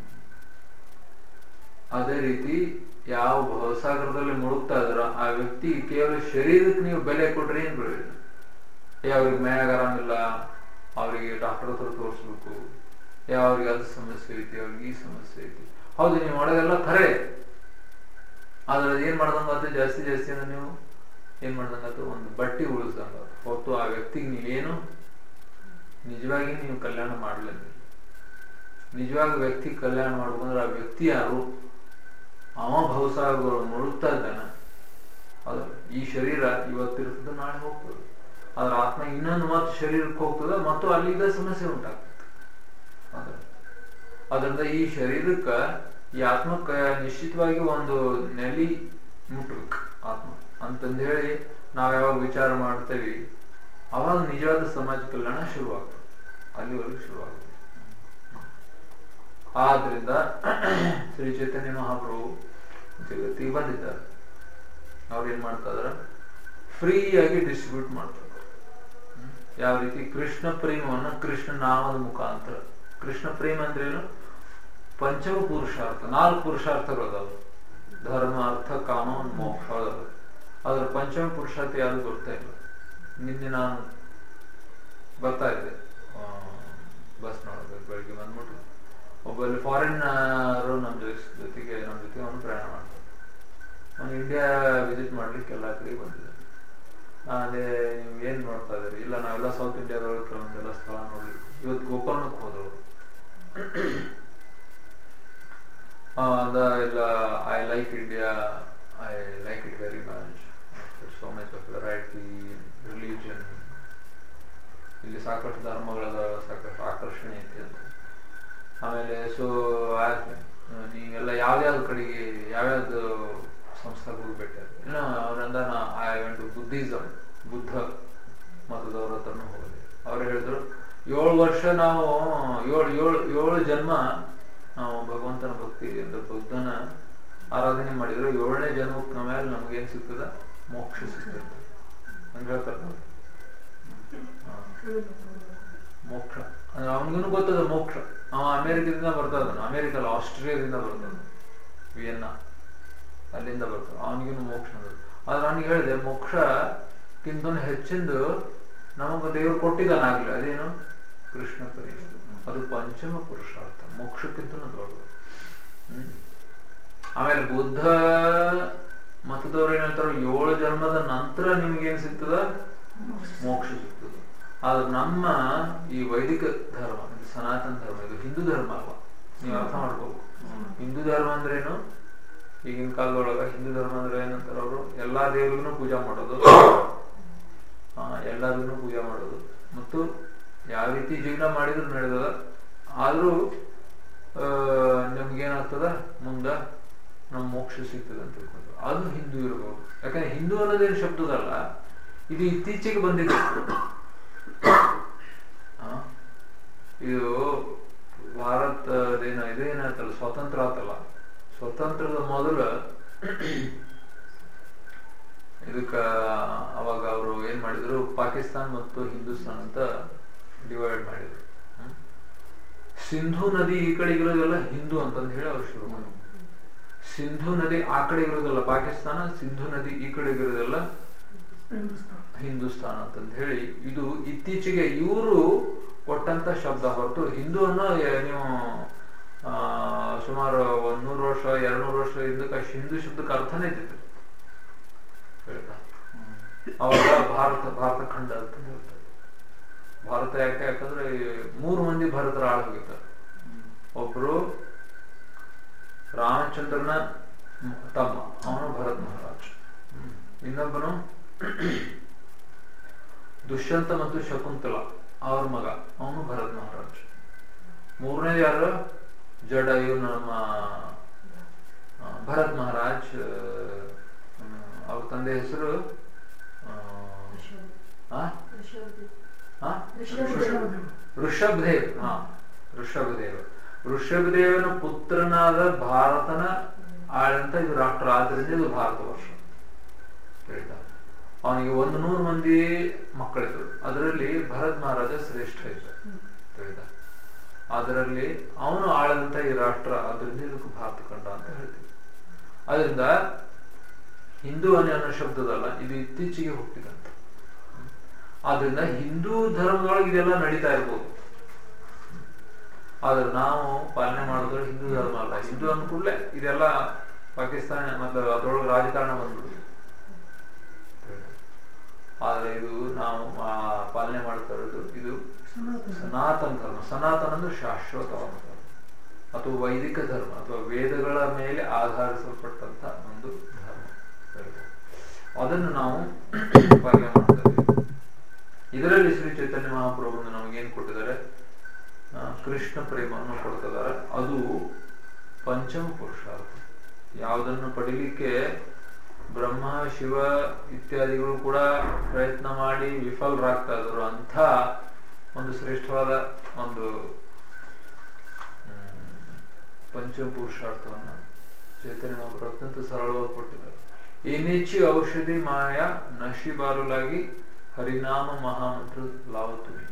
ಅದೇ ರೀತಿ ಯಾವ ಭವಸಾಗರದಲ್ಲಿ ಮುಳುಗ್ತಾ ಇದ್ರ ಆ ವ್ಯಕ್ತಿ ಕೇವಲ ಶರೀರಕ್ಕೆ ನೀವು ಬೆಲೆ ಕೊಟ್ರೆ ಏನ್ ಪ್ರಯೋಜನ ಏ ಅವ್ರಿಗೆ ಮೈಯಾಗ ಆರಾಮಿಲ್ಲ ಅವರಿಗೆ ಡಾಕ್ಟರ್ ಹತ್ರ ತೋರಿಸ್ಬೇಕು ಏ ಅವ್ರಿಗೆ ಅದು ಸಮಸ್ಯೆ ಐತಿ ಅವ್ರಿಗೆ ಈ ಸಮಸ್ಯೆ ಐತಿ ಹೌದು ನೀವು ಮಾಡೋದೆಲ್ಲ ಖರೆ ಆದ್ರೆ ಏನ್ ಮಾಡ್ದಂಗಾತು ಜಾಸ್ತಿ ಜಾಸ್ತಿ ಅಂದ್ರೆ ನೀವು ಏನ್ ಮಾಡ್ದಂಗಾತು ಒಂದು ಬಟ್ಟಿ ಉಳಿಸ್ದಂಗ ಹೊತ್ತು ಆ ವ್ಯಕ್ತಿಗೆ ನೀವೇನು ನಿಜವಾಗಿ ನೀವು ಕಲ್ಯಾಣ ಮಾಡ್ಲಿಲ್ಲ ನಿಜವಾಗಿ ವ್ಯಕ್ತಿ ಕಲ್ಯಾಣ ಮಾಡ್ಬೇಕಂದ್ರೆ ಆ ವ್ಯಕ್ತಿ ಯಾರು ಅವ ಭವಸಾಗರಗಳು ಮುಳುಗ್ತಾ ಇದ್ದಾನ ಅದು ಈ ಶರೀರ ಇವತ್ತಿರ್ತದೆ ನಾಳೆ ಹೋಗ್ತದೆ ಆದ್ರೆ ಆತ್ಮ ಇನ್ನೊಂದು ಮತ್ತೆ ಶರೀರಕ್ಕೆ ಹೋಗ್ತದೆ ಮತ್ತು ಅಲ್ಲಿದ್ದ ಸಮಸ್ಯೆ ಉಂಟಾಗ್ತದೆ ಅದ ಅದರಿಂದ ಈ ಶರೀರಕ್ಕ ಈ ಆತ್ಮಕ್ಕ ನಿಶ್ಚಿತವಾಗಿ ಒಂದು ನೆಲಿ ಮುಟ್ಬೇಕು ಆತ್ಮ ಅಂತಂದ ಹೇಳಿ ನಾವ್ ಯಾವಾಗ ವಿಚಾರ ಮಾಡ್ತೇವಿ ಅವಾಗ ನಿಜವಾದ ಸಮಾಜ ಕಲ್ಯಾಣ ಶುರುವಾಗ್ತದೆ ಅಲ್ಲಿವರೆಗೂ ಶುರುವಾಗ್ತದೆ ಆದ್ರಿಂದ ಶ್ರೀ ಚೈತನ್ಯ ಮಹಾಪ್ರಭು ಜಗತ್ತಿಗೆ ಬಂದಿದ್ದಾರೆ ಅವ್ರು ಏನ್ ಮಾಡ್ತಾ ಇದಾರೆ ಫ್ರೀ ಆಗಿ ಡಿಸ್ಟ್ರಿಬ್ಯೂಟ್ ಮಾಡ್ತಾರೆ ಹ್ಮ್? ಯಾವ ರೀತಿ ಕೃಷ್ಣ ಪ್ರೇಮವನ್ನ ಕೃಷ್ಣ ನಾಮದ ಮುಖಾಂತರ ಕೃಷ್ಣ ಪ್ರೇಮ ಅಂದ್ರೇನು ಪಂಚಮ ಪುರುಷಾರ್ಥ ನಾಲ್ಕು ಪುರುಷಾರ್ಥಗಳು ಅದಾವ ಧರ್ಮ ಅರ್ಥ ಕಾಮ ಮೋಕ್ಷ ಅದಾವ ಅದ್ರ ಪಂಚಮ ಪುರುಷಾರ್ಥ ಯಾರು ಗೊತ್ತಾ ಇಲ್ಲ ನಿನ್ನೆ ನಾನು ಬರ್ತಾ ಇದ್ದೆ ಬಸ್ ನೋಡ್ಬೇಕು ಬೆಳಿಗ್ಗೆ ಬಂದ್ಬಿಟ್ಟು ಒಬ್ಬ ಫಾರಿನ್ ನಮ್ಮ ಜೊತೆಗೆ ನಮ್ಮ ಜೊತೆಗೆ ಅವನು ಪ್ರಯಾಣ ಮಾಡ್ತಾರೆ ಅವನು ಇಂಡಿಯಾ ವಿಸಿಟ್ ಮಾಡ್ಲಿಕ್ಕೆ ಎಲ್ಲ ಕಡೆ ಬಂದಿದ್ದೆ ಅದೇ ನೀವು ಏನ್ ನೋಡ್ತಾ ಇದ್ದೀರಿ ಇಲ್ಲ ನಾವೆಲ್ಲ ಸೌತ್ ಇಂಡಿಯಾದೊಳಗೆ ಕೆಲವೊಂದೆಲ್ಲ ಸ್ಥಳ ನೋಡಿ ಇವತ್ತು ಗೋಕರ್ಣಕ್ಕೆ ಹೋದವರು ಅಂದ ಇಲ್ಲ I like India I like it very much so much of variety religion ಇಲ್ಲಿ ಸಾಕಷ್ಟು ಧರ್ಮಗಳದ ಸಾಕಷ್ಟು ಆಕರ್ಷಣೆ ಐತಿ ಅಂತ ಆಮೇಲೆ ಸೊ ನೀವೆಲ್ಲ ಯಾವ್ಯಾವ್ದು ಕಡೆಗೆ ಯಾವ್ಯಾವ್ದು ಸಂಸ್ಥೆಗಳು ಭೇಟಿ ಇಲ್ಲ ಅವರಿಂದ ಐ ವೆಂಟ್ ಬುದ್ಧಿಸಮ್ ಬುದ್ಧ ಮತದವ್ರ ಹತ್ರನೂ ಹೋಗಿದೆ ಅವ್ರು ಹೇಳಿದ್ರು ಏಳು ವರ್ಷ ನಾವು ಏಳು ಏಳು ಏಳು ಜನ್ಮ ನಾವು ಭಗವಂತನ ಭಕ್ತಿ ಅಂದ್ರೆ ಬುದ್ಧನ ಆರಾಧನೆ ಮಾಡಿದ್ರೆ ಏಳನೇ ಜನ್ಮಕ್ಕೆ ಮೇಲೆ ನಮ್ಗೇನ್ ಸಿಗ್ತದ ಮೋಕ್ಷ ಸಿಗ್ತದೆ ಹಂಗ ಹೇಳ್ತಾರೆ ನೋಡಿ. ಹಾ. ಮೋಕ್ಷ ಅಂದ್ರೆ ಅವನಿಗೂ ಗೊತ್ತದ ಮೋಕ್ಷ ಅವ ಅಮೆರಿಕದಿಂದ ಬರ್ತಾ ಇದ್ದಾನ ಅಮೆರಿಕ ಅಲ್ಲ ಆಸ್ಟ್ರೇಲಿಯಾದಿಂದ ಬರ್ತಾನ ವಿಯೆನ್ನಾ ಅಲ್ಲಿಂದ ಬರ್ತಾನ ಅವನಿಗೂ ಮೋಕ್ಷ ಅಂದ್ರೆ ಆದ್ರೆ ಅವನಿಗೆ ಹೇಳಿದೆ ಮೋಕ್ಷಕ್ಕಿಂತ ಹೆಚ್ಚಿಂದು ನಮಗ ದೇವರು ಕೊಟ್ಟಿದ್ದಾನ ಆಗ್ಲಿ ಅದೇನು ಕೃಷ್ಣ ಪ್ರೇಮ ಅದು ಪಂಚಮ ಪುರುಷಾರ್ಥ ಮೋಕ್ಷಕ್ಕಿಂತ ದೊಡ್ಡದು ಹ್ಮ್ ಆಮೇಲೆ ಬುದ್ಧ ಮತದವ್ರು ಏನ್ ಹೇಳ್ತಾರ ಏಳು ಜನ್ಮದ ನಂತರ ನಿಮ್ಗೆ ಏನ್ ಸಿಗ್ತದ ಮೋಕ್ಷ ಸಿಗ್ತದೆ ಆದ್ರೆ ನಮ್ಮ ಈ ವೈದಿಕ ಧರ್ಮ ಇದು ಸನಾತನ ಧರ್ಮ ಇದು ಹಿಂದೂ ಧರ್ಮ ಅಲ್ವಾ ನೀವು ಅರ್ಥ ಮಾಡ್ಕೋಬೇಕು ಹಿಂದೂ ಧರ್ಮ ಅಂದ್ರೇನು ಈಗಿನ ಕಾಲದೊಳಗ ಹಿಂದೂ ಧರ್ಮ ಅಂದ್ರೆ ಏನಂತಾರ ಅವರು ಎಲ್ಲಾ ದೇವರಿಗೂ ಪೂಜಾ ಮಾಡೋದು ಆ, ಎಲ್ಲರಿಗೂ ಪೂಜೆ ಮಾಡೋದು ಮತ್ತು ಯಾವ ರೀತಿ ಜೀವನ ಮಾಡಿದ್ರು ನಡೆದದ ಆದ್ರೂ ಆ, ನಮ್ಗೇನಾಗ್ತದ ಮುಂದ ನಮ್ ಮೋಕ್ಷ ಸಿಗ್ತದೆ ಅಂತ ತಿಳ್ಕೊಂಡು ಅದು ಹಿಂದೂ ಇರಬಹುದು ಯಾಕಂದ್ರೆ ಹಿಂದೂ ಅನ್ನೋದೇನು ಶಬ್ದದಲ್ಲ ಇದು ಇತ್ತೀಚೆಗೆ ಬಂದಿದೆ ಆ, ಇದು ಭಾರತದೇನ ಇದೇನಾಯ್ತಲ್ಲ ಸ್ವತಂತ್ರ ಆತಲ್ಲ ಸ್ವತಂತ್ರದ ಮೊದಲು ಇದಕ್ಕ ಅವಾಗ ಅವರು ಏನ್ ಮಾಡಿದ್ರು ಪಾಕಿಸ್ತಾನ್ ಮತ್ತು ಹಿಂದೂಸ್ತಾನ್ ಅಂತ ಡಿವೈಡ್ ಮಾಡಿದ್ರು ಹ್ಮ್? ಸಿಂಧು ನದಿ ಈ ಕಡೆ ಇರೋದೆಲ್ಲ ಹಿಂದೂ ಅಂತಂದು ಹೇಳಿ ಅವ್ರು ಶುರು ಮಾಡಿದ್ರು ಸಿಂಧು ನದಿ ಆ ಕಡೆ ಇರೋದಲ್ಲ ಪಾಕಿಸ್ತಾನ ಸಿಂಧು ನದಿ ಈ ಕಡೆ ಇರೋದೆಲ್ಲ ಹಿಂದೂಸ್ತಾನ ಅಂತಂದು ಹೇಳಿ ಇದು ಇತ್ತೀಚೆಗೆ ಇವರು ಕೊಟ್ಟಂತ ಶಬ್ದ ಹೊರತು ಹಿಂದೂ ಅನ್ನೋ ಎ- ನೀವು ಆ, ಸುಮಾರು ಒಂದ್ ನೂರು ವರ್ಷ ಎರಡ್ ನೂರು ವರ್ಷ ಹಿಂದಕ್ಕೆ ಹಿಂದೂ ಶಬ್ದಕ್ಕೆ ಅರ್ಥನೇ ಇದ್ದಿತ್ತು ಹೇಳ್ತಾ ಅವಾಗ ಭಾರತ ಭಾರತ ಖಂಡ ಅಂತ ಹೇಳ್ತಾರೆ ಭಾರತ ಯಾಕೆ ಯಾಕಂದ್ರೆ ಮೂರು ಮಂದಿ ಭಾರತರ ಆಳ ಹೋಗಿದ್ದಾರೆ ಒಬ್ರು ರಾಮಚಂದ್ರನ ಮ್- ತಮ್ಮ ಅವನು ಭರತ್ ಮಹಾರಾಜ್ ಹ್ಮ್. ಇನ್ನೊಬ್ಬನು ದುಷ್ಯಂತ ಮತ್ತು ಶಕುಂತಲ ಅವ್ರ ಮಗ ಅವನು ಭರತ್ ಮಹಾರಾಜ್ ಮೂರನೇ ಯಾರು ಜಡಯು ನಮ್ಮ ಆ, ಭರತ್ ಮಹಾರಾಜ್ ಆ, ಅವ್ರ ತಂದೆ ಹೆಸರು ಋಷಭದೇವ್ ಹಾ ಋಷಭದೇವ್ ಋಷಭದೇವನ ಪುತ್ರನಾದ ಭಾರತನ ಆಳಂತ ಇದು ರಾಷ್ಟ್ರ ಆದ್ರಿಂದ ಇದು ಭಾರತ ವರ್ಷ ಆಯ್ತಾ ಅವನಿಗೆ ಒಂದು ನೂರು ಮಂದಿ ಮಕ್ಕಳಿದ್ರು ಅದರಲ್ಲಿ ಭರತ್ ಮಹಾರಾಜ ಶ್ರೇಷ್ಠ ಇದ್ದ ಆಯ್ತಾ ಅದರಲ್ಲಿ ಅವನು ಆಳದಂತ ಈ ರಾಷ್ಟ್ರ ಅದರಿಂದ ಇದಕ್ಕೆ ಭಾರತ ಖಂಡ ಅಂತ ಹೇಳ್ತೀವಿ ಅದರಿಂದ ಹಿಂದೂ ಅನೆ ಅನ್ನೋ ಶಬ್ದದಲ್ಲ ಇದು ಇತ್ತೀಚೆಗೆ ಹುಟ್ಟಿದಂತ ಆದ್ರಿಂದ ಹಿಂದೂ ಧರ್ಮದೊಳಗೆ ಇದೆಲ್ಲ ನಡೀತಾ ಇರ್ಬೋದು ಆದ್ರೆ ನಾವು ಪಾಲನೆ ಮಾಡಿದ್ರೆ ಹಿಂದೂ ಧರ್ಮ ಅಲ್ಲ ಹಿಂದೂ ಅಂದ ಕೂಡಲೇ ಇದೆಲ್ಲ ಪಾಕಿಸ್ತಾನ ಮತ್ತು ಅದ್ರೊಳಗೆ ರಾಜಕಾರಣ ಬಂದ್ಬಿಡುದು ಆದ್ರೆ ಇದು ನಾವು ಆ, ಪಾಲನೆ ಮಾಡ್ತಾ ಇರೋದು ಇದು ಸನಾತನ ಧರ್ಮ ಸನಾತನ ಅಂದ್ರೆ ಶಾಶ್ವತವಾದ ಧರ್ಮ ಅಥವಾ ವೈದಿಕ ಧರ್ಮ ಅಥವಾ ವೇದಗಳ ಮೇಲೆ ಆಧಾರಿಸಲ್ಪಟ್ಟಂತ ಒಂದು ಧರ್ಮ ಅದನ್ನು ನಾವು ಪಾಲನೆ ಮಾಡ್ತಾ ಇದ್ದೀವಿ ಇದರಲ್ಲಿ ಶ್ರೀ ಚೈತನ್ಯ ಮಹಾಪ್ರಭು ನಮಗೇನು ಕೊಟ್ಟಿದ್ದಾರೆ ಆ, ಕೃಷ್ಣ ಪ್ರೇಮವನ್ನು ಕೊಡ್ತಿದ್ದಾರೆ ಅದು ಪಂಚಮ ಪುರುಷಾರ್ಥ ಯಾವುದನ್ನು ಪಡಿಲಿಕ್ಕೆ ಬ್ರಹ್ಮ ಶಿವ ಇತ್ಯಾದಿಗಳು ಕೂಡ ಪ್ರಯತ್ನ ಮಾಡಿ ವಿಫಲರಾಗ್ತಾ ಇದ್ರು ಅಂಥ ಒಂದು ಶ್ರೇಷ್ಠವಾದ ಒಂದು ಹ್ಮ್, ಪಂಚಮ ಪುರುಷಾರ್ಥವನ್ನ ಚೈತನ್ಯ ಮಹಾಪ್ರಭು ಅತ್ಯಂತ ಸರಳವಾಗಿ ಕೊಟ್ಟಿದ್ದಾರೆ ಏನೇಚಿ ಔಷಧಿ ಮಾಯ ನಶಿ ಬಾರುಲಾಗಿ ಹರಿನಾಮ ಮಹಾಮಂತ್ರ ಲಾವತ್ತು ನೀನಾಗಿ.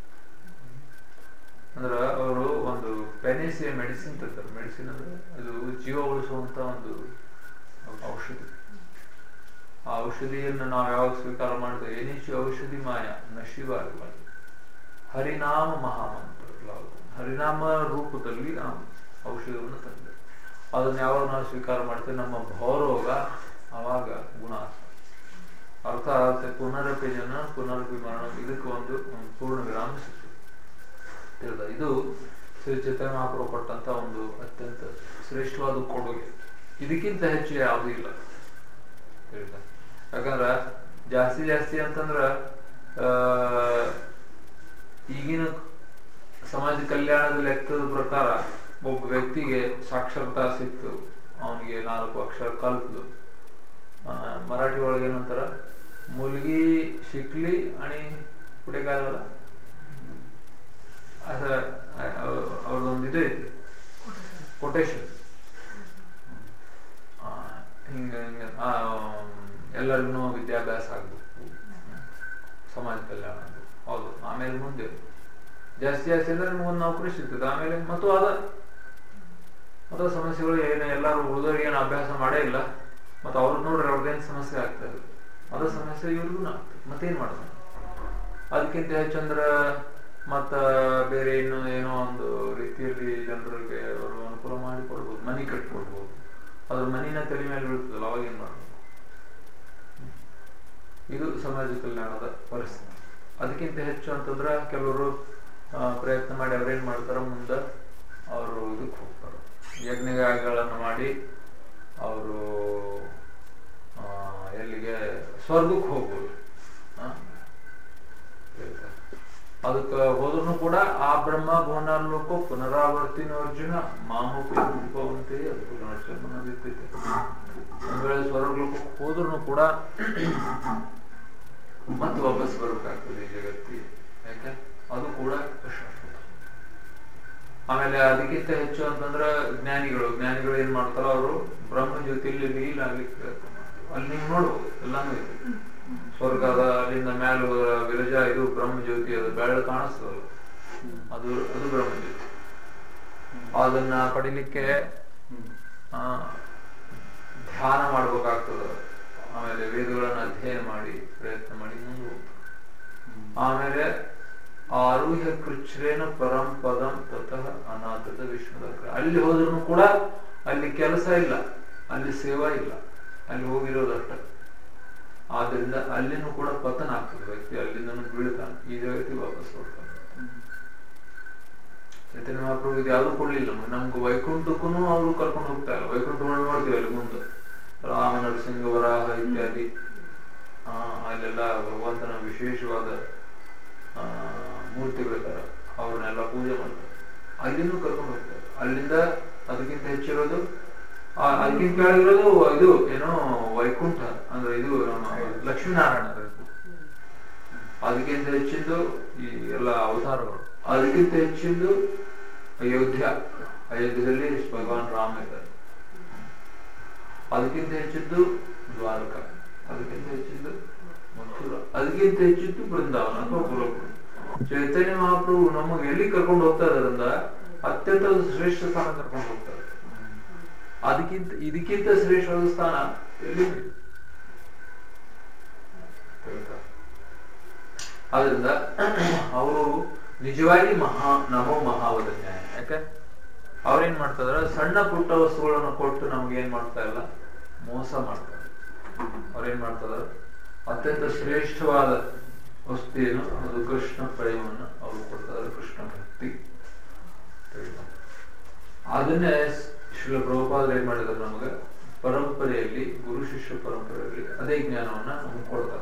ಅಂದ್ರ ಅವರು ಒಂದು ಪೆನಿಸಿಯ ಮೆಡಿಸಿನ್ ತೆಗ್ತಾರೆ ಮೆಡಿಸಿನ್ ಅಂದ್ರೆ ಇದು ಜೀವ ಉಳಿಸುವಂತ ಒಂದು ಔಷಧಿ ಆ ಔಷಧಿಯನ್ನು ನಾವು ಯಾವಾಗ ಸ್ವೀಕಾರ ಮಾಡ್ತೇವೆ ಏನೇಚಿ ಔಷಧಿ ಮಾಯ ನಶಿವಾರವಾಗಿ ಹರಿನಾಮ ಮಹಾಮಂತ್ರ ಲಾವತ್ತು. ಹರಿನಾಮ ರೂಪದಲ್ಲಿ ನಾವು ಔಷಧವನ್ನು ತಂದೆ ಅದನ್ನ ಯಾವಾಗ ನಾವು ಸ್ವೀಕಾರ ಮಾಡ್ತೇವೆ ನಮ್ಮ ಭವರೋಗ ಅವಾಗ ಗುಣ ಆಗ್ತದೆ ಅರ್ಥಾತ್ ಪುನರಪಿ ಜನ ಪುನರಪಿ ಮರಣ ಇದಕ್ಕೆ ಒಂದು ಒಂದು ಪೂರ್ಣ ವಿರಾಮ ಸಿಗ್ತದೆ ತಿಳಿದ ಇದು ಶ್ರೀ ಚೈತನ್ಯ ಮಹಾಪ್ರಭು ಕೊಟ್ಟಂತ ಒಂದು ಅತ್ಯಂತ ಶ್ರೇಷ್ಠವಾದ ಕೊಡುಗೆ ಇದಕ್ಕಿಂತ ಹೆಚ್ಚು ಯಾವುದೂ ಇಲ್ಲ ತಿಳಿದ ಯಾಕಂದ್ರ ಜಾಸ್ತಿ ಜಾಸ್ತಿ ಅಂತಂದ್ರ ಆ, ಈಗಿನ ಸಮಾಜ ಕಲ್ಯಾಣದ ಲೆಕ್ಕದ ಪ್ರಕಾರ ಒಬ್ಬ ವ್ಯಕ್ತಿಗೆ ಸಾಕ್ಷರತಾ ಸಿಕ್ತು ಅವನಿಗೆ ನಾಲ್ಕು ಅಕ್ಷರ ಕಲ್ತು ಆ, ಮರಾಠಿ ಒಳಗೆ ಏನಂತಾರ ಮುಲ್ಗಿ ಶಿಕ್ಲಿ ಅಣಿ ಕುಡಿಗಾಲಲ್ಲ ಅದ ಅವ್ರದೊಂದು ಇದು ಐತಿ ಕೊಟೇಶನ್ ಹಿಂಗ ಹಿಂಗ ಆ, ಎಲ್ಲರಿಗೂ ವಿದ್ಯಾಭ್ಯಾಸ ಆಗ್ಬೇಕು ಸಮಾಜ ಕಲ್ಯಾಣ ಆಗ್ಬೇಕು. ಹೌದು ಆಮೇಲೆ ಮುಂದೆ ಜಾಸ್ತಿ ಜಾಸ್ತಿ ಅಂದ್ರೆ ನಿಮ್ಗೆ ಒಂದು ನೌಕರಿ ಸಿಗ್ತದೆ ಆಮೇಲೆ ಮತ್ತು ಅದ ಅದ ಸಮಸ್ಯೆಗಳು ಏನು ಎಲ್ಲರೂ ಉಳಿದವ್ರಿಗೆ ಏನು ಅಭ್ಯಾಸ ಮಾಡೇ ಇಲ್ಲ ಮತ್ತು ಅವ್ರು ನೋಡ್ರಿ ಅವ್ರದ್ದೇನು ಸಮಸ್ಯೆ ಆಗ್ತಾ ಇದೆ ಅದ ಸಮಸ್ಯೆ ಇವ್ರಿಗೂ ಆಗ್ತದೆ ಮತ್ತೇನ್ ಮಾಡೋದು ಅದಕ್ಕಿಂತ ಹೆಚ್ಚಂದ್ರ ಮತ್ತ ಬೇರೆ ಇನ್ನು ಏನೋ ಒಂದು ರೀತಿಯಲ್ಲಿ ಜನರಿಗೆ ಅವರು ಅನುಕೂಲ ಮಾಡಿ ಕೊಡ್ಬೋದು ಮನಿ ಕಟ್ಕೊಡ್ಬೋದು ಅದ್ರ ಮನಿನ ತಲೆ ಮೇಲೆ ಬೀಳ್ತದಲ್ಲ ಅವಾಗ ಏನ್ ಮಾಡ್ಬೋದು ಇದು ಸಮಾಜ ಕಲ್ಯಾಣದ ಪರಿಸ್ಥಿತಿ ಅದಕ್ಕಿಂತ ಹೆಚ್ಚು ಅಂತಂದ್ರೆ ಕೆಲವರು ಆ, ಪ್ರಯತ್ನ ಮಾಡಿ ಅವ್ರೇನ್ ಮಾಡ್ತಾರ ಮುಂದೆ ಅವರು ಇದಕ್ಕೆ ಹೋಗ್ತಾರೆ ಯಜ್ಞಗಳನ್ನು ಮಾಡಿ ಅವರು ಎಲ್ಲಿಗೆ ಸ್ವರ್ಗಕ್ಕೆ ಹೋಗ್ಬೋದು ಆ? ಅದಕ್ಕೆ ಹೋದ್ರು ಕೂಡ ಆ ಬ್ರಹ್ಮ ಭುವನಾಲೋಕ ಪುನರಾವರ್ತಿನ ಅರ್ಜುನ ಮಾಮೂಪಿ ರೂಪವಂತೆ ಅದು ಪುನರ್ಜನ್ಮನದಿರ್ತೈತೆ ಒಂದ್ ವೇಳೆ ಸ್ವರ್ಗಲೋಕಕ್ಕೆ ಹೋದ್ರು ಕೂಡ ಮತ್ತೆ ವಾಪಸ್ ಬರ್ಬೇಕಾಗ್ತದೆ ಈ ಜಗತ್ತಿಗೆ ಯಾಕೆ ಅದು ಕೂಡ ಶಾಶ್ವತ ಆಮೇಲೆ ಅದಕ್ಕಿಂತ ಹೆಚ್ಚು ಅಂತಂದ್ರ ಜ್ಞಾನಿಗಳು ಜ್ಞಾನಿಗಳು ಏನ್ ಮಾಡ್ತಾರ ಅವರು ಬ್ರಹ್ಮ ಜ್ಯೋತಿಯಲ್ಲಿ ಲೀಲ್ ಆಗ್ಲಿಕ್ಕೆ ಪ್ರಯತ್ನ ಮಾಡ್ತಾರೆ ಅಲ್ಲಿ ನೀವು ನೋಡ್ಬೋದು ಎಲ್ಲಾನು ಇದೆ ಸ್ವರ್ಗ ಅದ ಅಲ್ಲಿಂದ ಮ್ಯಾಲ ವಿರಜ ಇದು ಬ್ರಹ್ಮ ಜ್ಯೋತಿ ಅದು ಬೆಳ್ಳ ಕಾಣಿಸ್ತದಲ್ಲ ಅದು ಅದು ಬ್ರಹ್ಮ ಜ್ಯೋತಿ ಅದನ್ನ ಪಡಿಲಿಕ್ಕೆ ಆ, ಧ್ಯಾನ ಮಾಡ್ಬೇಕಾಗ್ತದ ಆಮೇಲೆ ವೇದಗಳನ್ನ ಅಧ್ಯಯನ ಮಾಡಿ ಪ್ರಯತ್ನ ಮಾಡಿ ಮುಂದೆ ಹೋಗ್ತಾರೆ ಆಮೇಲೆ ಆರುಹ್ಯ ಕೃಚ್ರೇನ ಪರಂ ಪದಂ ತತಃ ಅನಾಥದ ವಿಷ್ಣುದ ಅಲ್ಲಿ ಹೋದ್ರು ಕೂಡ ಅಲ್ಲಿ ಕೆಲಸ ಇಲ್ಲ ಅಲ್ಲಿ ಸೇವಾ ಇಲ್ಲ ಅಲ್ಲಿ ಹೋಗಿರೋದಷ್ಟ ಆದ್ರಿಂದ ಅಲ್ಲಿನೂ ಕೂಡ ಪತನ ಆಗ್ತದೆ ವ್ಯಕ್ತಿ ಅಲ್ಲಿಂದ ಬೀಳ್ತಾನೆ ಈ ಜಗತ್ತಿಗೆ ವಾಪಸ್ ಬರ್ತಾನೆ ಚೈತನ್ಯ ಮಹಾಪ್ರಭು ಇದು ಯಾವ್ದು ಕೊಡ್ಲಿಲ್ಲ ನಮ್ಗೆ ವೈಕುಂಠಕ್ಕೂ ಅವರು ಕರ್ಕೊಂಡು ಹೋಗ್ತಾ ಇಲ್ಲ ವೈಕುಂಠ ಮಾಡಿ ನೋಡ್ತೀವಿ ಅಲ್ಲಿ ಮುಂದೆ ರಾಮ ನರಸಿಂಹ ವರಾಹ ಇತ್ಯಾದಿ ಆ, ಅಲ್ಲೆಲ್ಲ ಭಗವಂತನ ವಿಶೇಷವಾದ ಆ, ಮೂರ್ತಿಗಳಿದ್ದಾರೆ ಅವ್ರನ್ನೆಲ್ಲ ಪೂಜೆ ಮಾಡ್ತಾರೆ ಅಲ್ಲಿನೂ ಕರ್ಕೊಂಡು ಹೋಗ್ತಾರೆ ಅಲ್ಲಿಂದ ಅದಕ್ಕಿಂತ ಹೆಚ್ಚಿರೋದು ಆ, ಅದಕ್ಕಿಂತ ಕೆಳಗಿರೋದು ಇದು ಏನೋ ವೈಕುಂಠ ಅಂದ್ರೆ ಇದು ನಮ್ಮ ಲಕ್ಷ್ಮೀನಾರಾಯಣ ಅದಕ್ಕಿಂತ ಹೆಚ್ಚಿದ್ದು ಈ ಎಲ್ಲ ಅವತಾರಗಳು ಅದಕ್ಕಿಂತ ಹೆಚ್ಚಿದ್ದು ಅಯೋಧ್ಯ ಅಯೋಧ್ಯೆಯಲ್ಲಿ ಭಗವಾನ್ ರಾಮ ಇದ್ದಾರೆ ಅದಕ್ಕಿಂತ ಹೆಚ್ಚಿದ್ದು ದ್ವಾರಕ ಅದಕ್ಕಿಂತ ಹೆಚ್ಚಿದ್ದು ಮಥುರ ಅದಕ್ಕಿಂತ ಹೆಚ್ಚಿದ್ದು ಬೃಂದಾವನ ಅಥವಾ ಗೋಲಕುಲ ಚೈತನ್ಯ ಮಹಾಪ್ರಭು ನಮಗೆ ಎಲ್ಲಿ ಕರ್ಕೊಂಡು ಹೋಗ್ತಾ ಇದಾರಂದ ಅತ್ಯಂತ ಶ್ರೇಷ್ಠ ಸ್ಥಾನ ಕರ್ಕೊಂಡು ಹೋಗ್ತಾರೆ ಅದಕ್ಕಿಂತ ಇದಕ್ಕಿಂತ ಶ್ರೇಷ್ಠವಾದ ಸ್ಥಾನ ಎಲ್ಲಿ ಆದ್ರಿಂದ ಅವರು ನಿಜವಾಗಿ ಮಹಾ ನಮೋ ಮಹಾವದನ್ಯಾಯ ಯಾಕೆ ಅವ್ರೇನ್ ಮಾಡ್ತಾ ಸಣ್ಣ ಪುಟ್ಟ ವಸ್ತುಗಳನ್ನು ಕೊಟ್ಟು ನಮ್ಗೆ ಏನ್ ಮಾಡ್ತಾ ಇಲ್ಲ ಮೋಸ ಮಾಡ್ತಾರೆ ಅವ್ರೇನ್ ಮಾಡ್ತಾ ಅತ್ಯಂತ ಶ್ರೇಷ್ಠವಾದ ವಸ್ತು ಏನು ಅದು ಕೃಷ್ಣ ಪ್ರೇಮವನ್ನು ಅವರು ಕೊಡ್ತಾರೆ ಕೃಷ್ಣ ಭಕ್ತಿ ಅದನ್ನೇ ಶಿಲ ಪ್ರಭುಪಾದರು ಏನ್ ಮಾಡಿದ್ದಾರೆ ನಮಗೆ ಪರಂಪರೆಯಲ್ಲಿ ಗುರು ಶಿಷ್ಯ ಪರಂಪರೆಯಲ್ಲಿ ಅದೇ ಜ್ಞಾನವನ್ನ ನಮ್ಗೆ ಕೊಡ್ತಾರೆ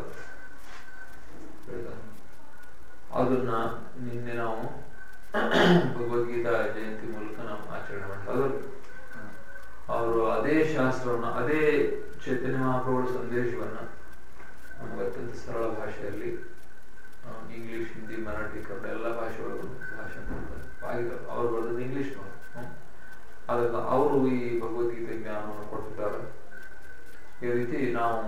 ಅದನ್ನ ನಿನ್ನೆ ನಾವು ಭಗವದ್ಗೀತಾ ಜಯಂತಿ ಮೂಲಕ ನಾವು ಆಚರಣೆ ಮಾಡ್ತಾರೆ ಅವರು ಅದೇ ಶಾಸ್ತ್ರವನ್ನ ಅದೇ ಚೈತನ್ಯ ಮಹಾಪ್ರಭುಗಳ ಸಂದೇಶವನ್ನ ನಮಗೆ ಅತ್ಯಂತ ಸರಳ ಭಾಷೆಯಲ್ಲಿ ಇಂಗ್ಲಿಷ್ ಹಿಂದಿ ಮರಾಠಿ ಕನ್ನಡ ಎಲ್ಲ ಭಾಷೆ ಒಳಗೂ ಭಾಷೆ ಆಗಿದ್ದಾರೆ ಅವ್ರು ಬರೆದದ್ದು ಇಂಗ್ಲಿಷ್ ಅದರಿಂದ ಅವರು ಈ ಭಗವದ್ಗೀತೆ ಜ್ಞಾನವನ್ನು ಕೊಡ್ತಿದ್ದಾರೆ ಈ ರೀತಿ ನಾವು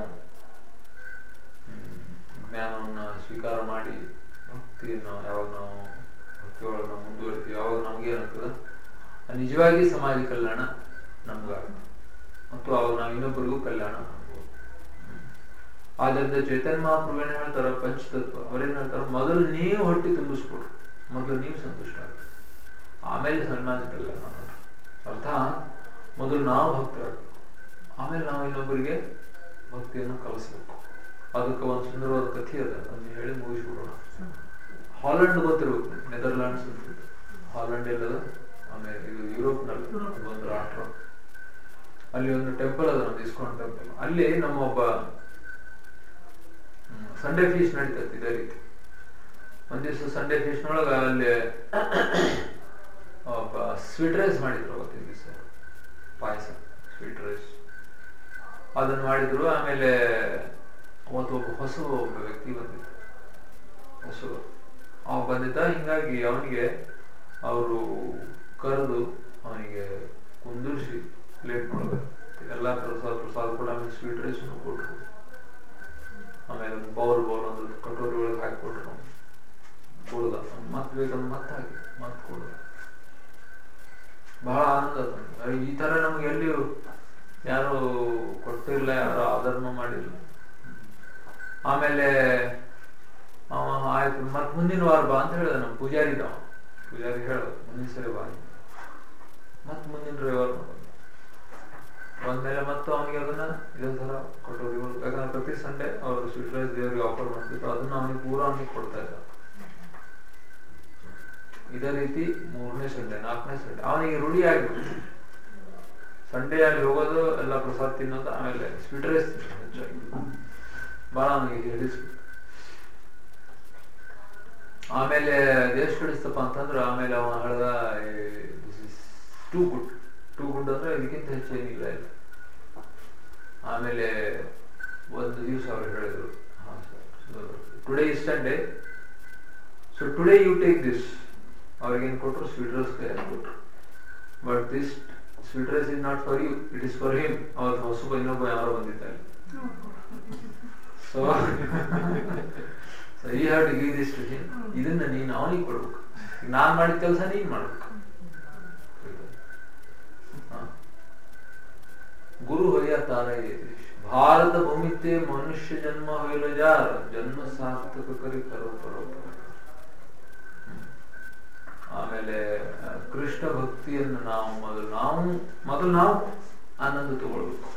ಜ್ಞಾನವನ್ನು ಸ್ವೀಕಾರ ಮಾಡಿ ಭಕ್ತಿಯನ್ನು ಯಾವಾಗ ನಾವು ಭಕ್ತಿಯೊಳಗೆ ನಾವು ಮುಂದುವರಿತೀವಿ ಯಾವಾಗ ನಮ್ಗೆ ಏನಾಗ್ತದೆ ನಿಜವಾಗಿ ಸಮಾಜ ಕಲ್ಯಾಣ ನಮ್ಗಾಗುತ್ತೆ ಮತ್ತು ಅವಾಗ ನಾವು ಇನ್ನೊಬ್ಬರಿಗೂ ಕಲ್ಯಾಣ ಆಗ್ಬೋದು ಆದ್ರಿಂದ ಚೈತನ್ಯ ಮಹಾಪ್ರಭು ಏನ್ ಹೇಳ್ತಾರ ಪಂಚತತ್ವ ಅವ್ರೇನ್ ಹೇಳ್ತಾರ ಮೊದಲು ನೀವು ಹೊಟ್ಟಿ ತುಂಬಿಸ್ಕೊಡ್ರಿ ಮೊದಲು ನೀವು ಸಂತುಷ್ಟ ಆಗ್ರಿ ಆಮೇಲೆ ಸಮಾಜ ಕಲ್ಯಾಣ ಅರ್ಥ ಮೊದಲು ನಾವು ಭಕ್ತರಾಗಬೇಕು ಆಮೇಲೆ ನಾವು ಇನ್ನೊಬ್ಬರಿಗೆ ಭಕ್ತಿಯನ್ನು ಕಲಿಸ್ಬೇಕು ಅದಕ್ಕೆ ಒಂದು ಸುಂದರವಾದ ಕಥೆ ಅದ ಅದನ್ನ ಹೇಳಿ ಮುಗಿಸ್ಬಿಡೋಣ ಹಾಲೆಂಡ್ ಗೊತ್ತಿರ್ಬೇಕು ನೆದರ್ಲ್ಯಾಂಡ್ಸ್ ಹಾಲೆಂಡ್ ಎಲ್ಲದ ಆಮೇಲೆ ಇದು ಯುರೋಪ್ ನಲ್ಲಿ ಒಂದು ರಾಷ್ಟ್ರ ಅಲ್ಲಿ ಒಂದು ಟೆಂಪಲ್ ಅದ ನಮ್ದು ಇಸ್ಕಾನ್ ಟೆಂಪಲ್ ಅಲ್ಲಿ ನಮ್ಮ ಒಬ್ಬ ಸಂಡೇ ಫೀಸ್ ನಡೀತದೆ ಇದೇ ರೀತಿ ಒಂದ್ ದಿವಸ ಸಂಡೇ ಫೀಸ್ ನೊಳಗ ಅಲ್ಲಿ ಒಬ್ಬ ಸ್ವೀಟ್ ರೈಸ್ ಮಾಡಿದ್ರು ಅವತ್ತಿನ ದಿವಸ ಪಾಯಸ ಸ್ವೀಟ್ ರೈಸ್ ಅದನ್ನ ಮಾಡಿದ್ರು ಆಮೇಲೆ ಅವತ್ತು ಒಬ್ಬ ಹೊಸ ಒಬ್ಬ ವ್ಯಕ್ತಿ ಬಂದಿದ್ದ ಹೊಸ ಅವ ಬಂದಿದ್ದ ಹಿಂಗಾಗಿ ಅವನಿಗೆ ಅವರು ಕರೆದು ಅವನಿಗೆ ಕುಂದಿರಿಸಿ ಪ್ಲೇಟ್ ಒಳಗೆ ಎಲ್ಲ ಪ್ರಸಾದ ಪ್ರಸಾದ ಕೂಡ ಆಮೇಲೆ ಸ್ವೀಟ್ ರೈಸ್ ಕೊಟ್ರು ಆಮೇಲೆ ಬೌಲ್ ಬೌಲ್ ಒಂದು ಕಟೋರಿ ಒಳಗೆ ಹಾಕಿಕೊಟ್ರು ಕೊಡುದ ಮತ್ ಬೇಕಂದ್ರೆ ಮತ್ತೆ ಹಾಕಿ ಮತ್ ಕೊಡುದ ಬಹಳ ಆನಂದ ತಂದು ಈ ತರ ನಮ್ಗೆ ಎಲ್ಲಿ ಯಾರು ಕೊಟ್ಟಿಲ್ಲ ಯಾರು ಆದರಣ ಮಾಡಿಲ್ಲ ಆಮೇಲೆ ಅವ ಆಯ್ತು ಮತ್ ಮುಂದಿನ ವಾರ ಬಾ ಅಂತ ಹೇಳಿದ ನಮ್ಮ ಪೂಜಾರಿ ಅವ ಪೂಜಾರಿ ಹೇಳ ಮುಂದಿನ ಸರಿ ಬಾ ಮತ್ ಮುಂದಿನ ರವಿವಾರ ಬಂದ್ಮೇಲೆ ಮತ್ತು ಅವನಿಗೆ ಅದನ್ನ ಇದೇ ತರ ಕೊಟ್ಟೋರು ಯಾಕಂದ್ರೆ ಪ್ರತಿ ಸಂಡೆ ಅವರು ಸ್ವೀಟ್ ರೈಸ್ ದೇವರಿಗೆ ಆಫರ್ ಮಾಡ್ತಿದ್ರು ಅದನ್ನ ಅವನಿಗೆ ಪೂರ ಅವನಿಗೆ ಕೊಡ್ತಾ ಇದ್ದ ಇದೇ ರೀತಿ ಮೂರನೇ ಸಂಡೆ ನಾಲ್ಕನೇ ಸಂಡೆ ಅವನಿಗೆ ರೂಢಿ ಆಗ್ಬಿಟ್ಟು ಸಂಡೇ ಅಲ್ಲಿ ಹೋಗೋದು ಎಲ್ಲ ಪ್ರಸಾದ ತಿನ್ನೋದು ಆಮೇಲೆ ಸ್ವೀಟ್ ರೈಸ್ ಹೆಚ್ಚಾಗಿ ಬಹಳ ಅವನಿಗೆ ಹಿಡಿಸ್ಬಿಟ್ಟು ಆಮೇಲೆ ದೇಶ ಕಳಿಸ್ತಪ್ಪ ಅಂತಂದ್ರೆ ಆಮೇಲೆ ಅವ ಹೇಳ್ದ this is too good too good ಅಂದ್ರೆ ಇದಕ್ಕಿಂತ ಹೆಚ್ಚು ಏನಿಲ್ಲ ಇಲ್ಲ ಆಮೇಲೆ ಒಂದು ದಿವಸ ಅವ್ರು ಹೇಳಿದ್ರು today is Sunday so today you take this ಅವ್ರಿಗೇನು ಕೊಟ್ಟರು ಸ್ವೀಟ್ ರೈಸ್ ಕೈ ಕೊಟ್ರು but this sweet rice is not for you it is for him ಅವತ್ತು ಹೊಸಬ ಇನ್ನೊಬ್ಬ ಯಾರೋ ಬಂದಿದ್ದಾರೆ ಸೊ ಸೊ ಈ have to give this to him ಇದನ್ನ ನೀನು ಅವನಿಗೆ ಕೊಡ್ಬೇಕು ನಾನ್ ಮಾಡಿದ ಕೆಲಸ ನೀನ್ ಮಾಡ್ಬೇಕು ಗುರು ಹೊಯ್ಯ ತಾರ ಭಾರತ ಭೂಮಿತೆ ಮನುಷ್ಯ ಜನ್ಮ ಹೊಯ್ಲ ಜಾರ ಜನ್ಮ ಸಾರ್ಥಕ ಕರಿ ಕರೋ ಪರೋಪರ ಆಮೇಲೆ ಕೃಷ್ಣ ಭಕ್ತಿಯನ್ನು ನಾವು ಮೊದಲು ನಾವು ಮೊದಲು ನಾವು ಆನಂದ ತಗೊಳ್ಬೇಕು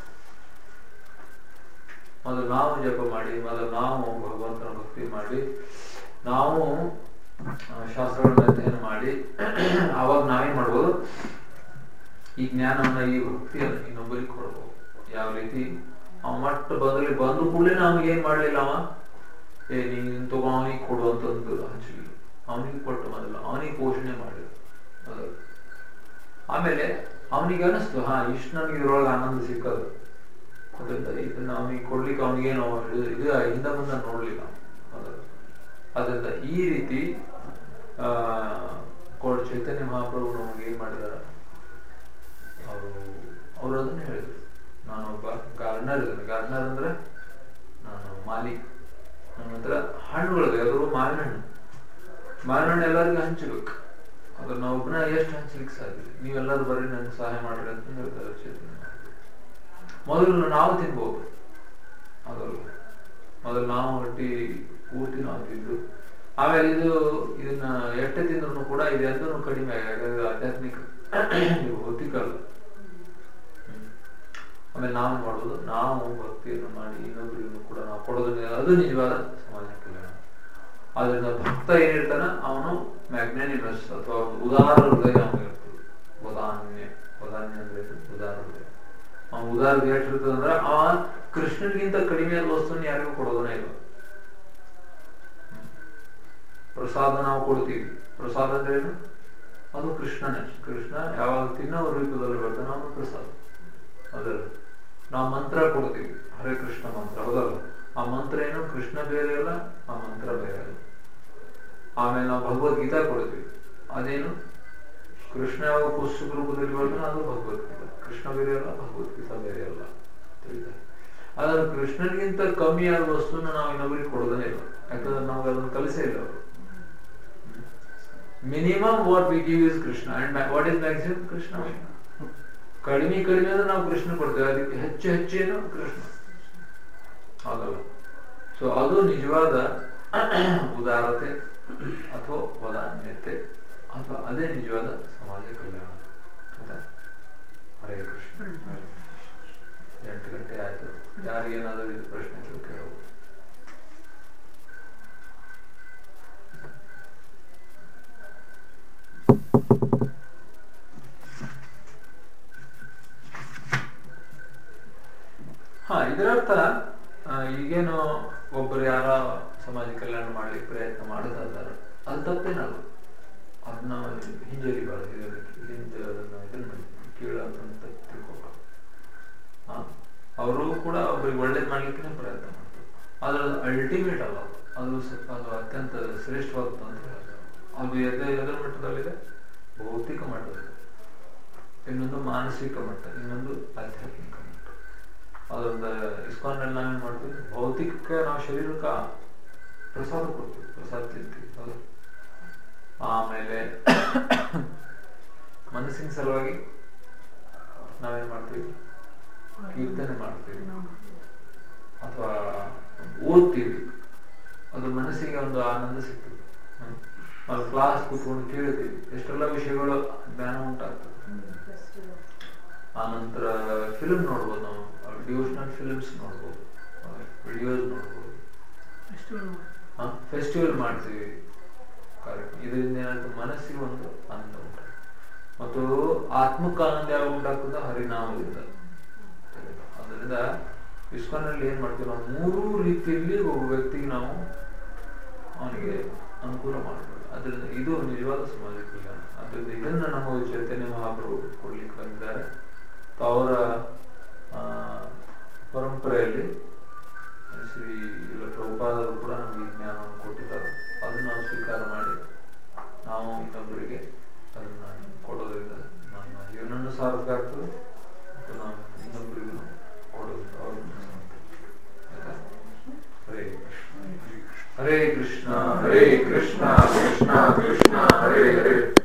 ಮೊದಲು ನಾವು ಜಪ ಮಾಡಿ ಮೊದಲು ನಾವು ಭಗವಂತನ ಭಕ್ತಿ ಮಾಡಿ ನಾವು ಶಾಸ್ತ್ರಗಳನ್ನ ಅಧ್ಯಯನ ಮಾಡಿ ಆವಾಗ ನಾವೇನ್ ಮಾಡ್ಬೋದು ಈ ಜ್ಞಾನವನ್ನ ಈ ಭಕ್ತಿಯನ್ನು ಇನ್ನೊಬ್ಬರಿಗೆ ಕೊಡ್ಬೋದು ಯಾವ ರೀತಿ ಅವ ಮಟ್ಟ ಬದಲಿ ಬಂದು ಕೂಡಲೇ ನಮ್ಗೆ ಏನ್ ಮಾಡ್ಲಿಲ್ಲ ಅವ ಏ ನೀನ್ ತಗೋ ಅವನಿಗೆ ಕೊಡುವಂತಂದು ಹಚ್ಚಲಿಲ್ಲ ಅವನಿಗೆ ಕೊಟ್ಟು ಮೊದಲು ಅವನಿಗೆ ಪೋಷಣೆ ಮಾಡಿದ ಮೊದಲು ಆಮೇಲೆ ಅವನಿಗೆ ಅನಿಸ್ತು ಹಾ ಇಷ್ಟು ನನಗೆ ಇದ್ರೊಳಗೆ ಆನಂದ ಸಿಕ್ಕದು ಅದರಿಂದ ಇದನ್ನ ಅವನಿಗೆ ಕೊಡ್ಲಿಕ್ಕೆ ಅವನಿಗೇನು ಇದು ಹಿಂದ ಮುಂದೆ ನೋಡ್ಲಿಲ್ಲ ಮೊದಲು ಅದರಿಂದ ಈ ರೀತಿ ಆ ಕೋಡ್ ಚೈತನ್ಯ ಮಹಾಪ್ರಭು ನಮಗೆ ಏನ್ ಮಾಡಿದಾರ ಅವರು ಅವರು ಅದನ್ನ ಹೇಳಿದ್ರು ನಾನೊಬ್ಬ ಗಾರ್ಡನರ್ ಇದ್ದೇನೆ ಗಾರ್ಡನರ್ ಅಂದ್ರೆ ನಾನು ಮಾಲಿ ನನ್ನ ಹತ್ರ ಹಣ್ಣುಗಳಿದೆ ಅದ್ರ ಮಾವಿನ ಹಣ್ಣು ಮಾವಿನ ಹಣ್ಣು ಎಲ್ಲರಿಗೂ ಹಂಚಬೇಕು ಅದ್ರ ನಾವು ಒಬ್ಬನ ಎಷ್ಟು ಹಂಚಲಿಕ್ಕೆ ಸಾಧ್ಯ ನೀವೆಲ್ಲರೂ ಬರೀ ನನಗೆ ಸಹಾಯ ಮಾಡ್ರಿ ಅಂತ ಹೇಳ್ತಾರೆ ಚೇತನ ಮೊದಲು ನಾವು ತಿನ್ಬೋದು ಅದಲ್ಲ ಮೊದಲು ನಾವು ಹೊಟ್ಟಿ ಪೂರ್ತಿ ನಾವು ತಿಂದು ಆಮೇಲೆ ಇದು ಇದನ್ನ ಎಟ್ಟೆ ತಿಂದ್ರು ಕೂಡ ಇದು ಎಂದೂ ಕಡಿಮೆ ಯಾಕಂದ್ರೆ ಆಧ್ಯಾತ್ಮಿಕ ಇದು ಭೌತಿಕ ಅಲ್ಲ ಹ್ಮ್. ಆಮೇಲೆ ನಾವು ಏನ್ ಮಾಡೋದು ನಾವು ಭಕ್ತಿಯನ್ನು ಮಾಡಿ ಇನ್ನೊಬ್ಬರಿಗೂ ಕೂಡ ನಾವು ಕೊಡೋದನ್ನ ಅದು ನಿಜವಾದ ಸಮಾಜ ಕಲ್ಯಾಣ ಆದ್ರಿಂದ ಭಕ್ತ ಏನಿರ್ತಾನ ಅವನು ಮ್ಯಾಗ್ನಾನಿಮಸ್ ಅಥವಾ ಒಂದು ಉದಾರ ಹೃದಯ ಅವನು ಇರ್ತದೆ ಉದಾನ್ಯ ಉದಾನ್ಯ ಅಂದ್ರೆ ಇದು ಉದಾರ ಹೃದಯ ಅವನು ಉದಾರ ಹೃದಯ ಎಷ್ಟಿರ್ತದೆ ಅಂದ್ರೆ ಅವ ಕೃಷ್ಣನಿಗಿಂತ ಕಡಿಮೆಯಾದ ವಸ್ತುವನ್ನು ಯಾರಿಗೂ ಕೊಡೋದನ್ನ ಇಲ್ಲ ಹ್ಮ್. ಪ್ರಸಾದ ನಾವು ಕೊಡ್ತೀವಿ ಪ್ರಸಾದ ಅಂದ್ರೆ ಏನು ಅದು ಕೃಷ್ಣನೇ ಕೃಷ್ಣ ಯಾವಾಗ ತಿನ್ನೋ ರೂಪದಲ್ಲಿ ಬರ್ತಾನೆ ಅವನು ಪ್ರಸಾದ ಅದಲ್ಲ ನಾವು ಮಂತ್ರ ಕೊಡ್ತೀವಿ ಹರೇ ಕೃಷ್ಣ ಮಂತ್ರ ಹೌದಲ್ಲ ಆ ಮಂತ್ರ ಏನು ಕೃಷ್ಣ ಬೇರೆ ಅಲ್ಲ ಆ ಮಂತ್ರ ಬೇರೆ ಅಲ್ಲ ಆಮೇಲೆ ನಾವು ಭಗವದ್ಗೀತಾ ಕೊಡ್ತೀವಿ ಅದೇನು ಕೃಷ್ಣ ಯಾವ ಪುಸ್ತಕ ರೂಪದಲ್ಲಿ ಬರ್ತಾನೆ ಅದು ಭಗವದ್ಗೀತಾ ಕೃಷ್ಣ ಬೇರೆ ಅಲ್ಲ ಭಗವದ್ಗೀತಾ ಬೇರೆ ಅಲ್ಲ ತಿಳಿತಾ ಆದ್ರೆ ಕೃಷ್ಣನಿಗಿಂತ ಕಮ್ಮಿಯಾದ ವಸ್ತುನ ನಾವು ಇನ್ನೊಬ್ಬರಿಗೆ ಕೊಡೋದನೇ ಇಲ್ಲ ಯಾಕಂದ್ರೆ ನಮ್ಗೆ ಅದನ್ನ ಕಲಿಸೇ ಇಲ್ಲ ಅವರು minimum what we give is Krishna and what is maximum Krishna ಕಡಿಮೆ ಕಡಿಮೆ ಅಂದ್ರೆ ನಾವು ಕೃಷ್ಣ ಕೊಡ್ತೇವೆ ಅದಕ್ಕೆ ಹೆಚ್ಚು ಹೆಚ್ಚು ಏನು ಕೃಷ್ಣ ಹೌದಲ್ಲ ಸೊ ಅದು ನಿಜವಾದ ಉದಾರತೆ ಅಥವಾ ವದಾನ್ಯತೆ ಅಥವಾ ಅದೇ ನಿಜವಾದ ಸಮಾಜ ಕಲ್ಯಾಣ ಹೌದಾ? ಹರೇ ಕೃಷ್ಣ ಎಂಟು ಗಂಟೆ ಆಯ್ತು ಯಾರಿಗೇನಾದರೂ ಇದು ಪ್ರಶ್ನೆ ಇದ್ರೆ ಕೇಳಬಹುದು ಹಾ ಇದರರ್ಥ ಆ, ಈಗೇನು ಒಬ್ಬರು ಯಾರ ಸಮಾಜ ಕಲ್ಯಾಣ ಮಾಡ್ಲಿಕ್ಕೆ ಪ್ರಯತ್ನ ಮಾಡೋದಾದಾರ ಅದು ತಪ್ಪೇನಲ್ಲ ಅದನ್ನ ಹಿಂಜರಿಬಾರ್ದು ಇದಕ್ಕೆ ಹಿಂದೆ ಅದನ್ನ ಇದನ್ನ ಮಾಡಿ ಕೀಳಂತ ತಿಳ್ಕೊಬಾರ್ದು ಹಾ ಅವರು ಕೂಡ ಒಬ್ಬರಿಗೆ ಒಳ್ಳೇದು ಮಾಡ್ಲಿಕ್ಕೆ ಪ್ರಯತ್ನ ಮಾಡ್ತಾರೆ ಆದ್ರೆ ಅದು ಅಲ್ಟಿಮೇಟ್ ಅಲ್ಲ ಅದು. ಅದು ಸ್ವಲ್ಪ ಅದು ಅತ್ಯಂತ ಶ್ರೇಷ್ಠವಾದದ್ದು ಅಂತ ಹೇಳ್ತಾರೆ ಅದು ಎದೆ ಎದರ ಮಟ್ಟದಲ್ಲಿದೆ ಭೌತಿಕ ಮಟ್ಟದಲ್ಲಿ ಇನ್ನೊಂದು ಮಾನಸಿಕ ಮಟ್ಟ ಇನ್ನೊಂದು ಆಧ್ಯಾತ್ಮಿಕ ಮಟ್ಟ ಅದೊಂದು ಇಸ್ಕಾನ್ನಲ್ಲಿ ನಾವೇನ್ ಮಾಡ್ತೀವಿ ಭೌತಿಕ ನಾವು ಶರೀರಕ್ಕೆ ಪ್ರಸಾದ ಕೊಡ್ತೀವಿ ಪ್ರಸಾದ ತಿಂತೀವಿ ಹೌದು ಆಮೇಲೆ ಮನಸ್ಸಿನ ಸಲುವಾಗಿ ನಾವೇನ್ ಮಾಡ್ತೀವಿ ಕೀರ್ತನೆ ಮಾಡ್ತೀವಿ ಅಥವಾ ಓದ್ತೀವಿ ಅದು ಮನಸ್ಸಿಗೆ ಒಂದು ಆನಂದ ಸಿಗ್ತದೆ ಹ್ಮ್. ನಾವು ಕ್ಲಾಸ್ ಕೂತ್ಕೊಂಡು ಕೇಳ್ತೀವಿ ಎಷ್ಟೆಲ್ಲ ವಿಷಯಗಳು ಜ್ಞಾನ ಉಂಟಾಗ್ತದೆ ಆನಂತರ ಫಿಲ್ಮ್ ನೋಡ್ಬೋದು ನಾವು ಡಿವೋಷನಲ್ ಫಿಲ್ಮ್ಸ್ ನೋಡ್ಬೋದು ವಿಡಿಯೋಸ್ ನೋಡ್ಬೋದು ಫೆಸ್ಟಿವಲ್ ಮಾಡ್ತೀವಿ ಕಾರ್ಯಕ್ರಮ ಇದರಿಂದ ಏನಾಗ್ತದೆ ಮನಸ್ಸಿಗೆ ಒಂದು ಆನಂದ ಉಂಟಾಗ್ತದೆ ಮತ್ತು ಆತ್ಮಕ್ಕೆ ಆನಂದ ಯಾವಾಗ ಉಂಟಾಗ್ತದೆ ಹರಿನಾಮದಿಂದ ಅದರಿಂದ ಇಸ್ಕಾನ್ನಲ್ಲಿ ಏನ್ ಮಾಡ್ತೀವಿ ನಾವು ಮೂರು ರೀತಿಯಲ್ಲಿ ಒಬ್ಬ ವ್ಯಕ್ತಿಗೆ ನಾವು ಅವನಿಗೆ ಅನುಕೂಲ ಮಾಡಬೇಕು ಅದರಿಂದ ಇದು ನಿಜವಾದ ಸಮಾಜ ಕಲ್ಯಾಣ ಅದರಿಂದ ಇದನ್ನ ನಮ್ಮ ಚೈತನ್ಯ ಮಹಾಪ್ರಭು ಕೊಡ್ಲಿಕ್ಕೆ ಬಂದಿದ್ದಾರೆ ಸೊ ಅವರ ಆ, ಪರಂಪರೆಯಲ್ಲಿ ಶ್ರೀ ಇಲ್ಲ ಪ್ರಭುಪಾದರು ಕೂಡ ನಮಗೆ ಈ ಜ್ಞಾನವನ್ನು ಕೊಟ್ಟಿದ್ದಾರೆ ಅದನ್ನು ನಾವು ಸ್ವೀಕಾರ ಮಾಡಿ ನಾವು ಇನ್ನೊಬ್ಬರಿಗೆ ಅದನ್ನ ಕೊಡೋದ್ರಿಂದ ನಮ್ಮ ಜೀವನನೂ ಸಾರ್ಥಕ ಆಗ್ತದೆ ಮತ್ತು ನಾವು ಇನ್ನೊಬ್ಬರಿಗೂ ಕೊಡೋದು ಅವ್ರನ್ನ ಆಯ್ತಾ? ಹರೇ ಕೃಷ್ಣ ಹರೇ ಕೃಷ್ಣ ಹರೇ ಕೃಷ್ಣ ಕೃಷ್ಣ ಕೃಷ್ಣ ಹರೇ ಹರೇ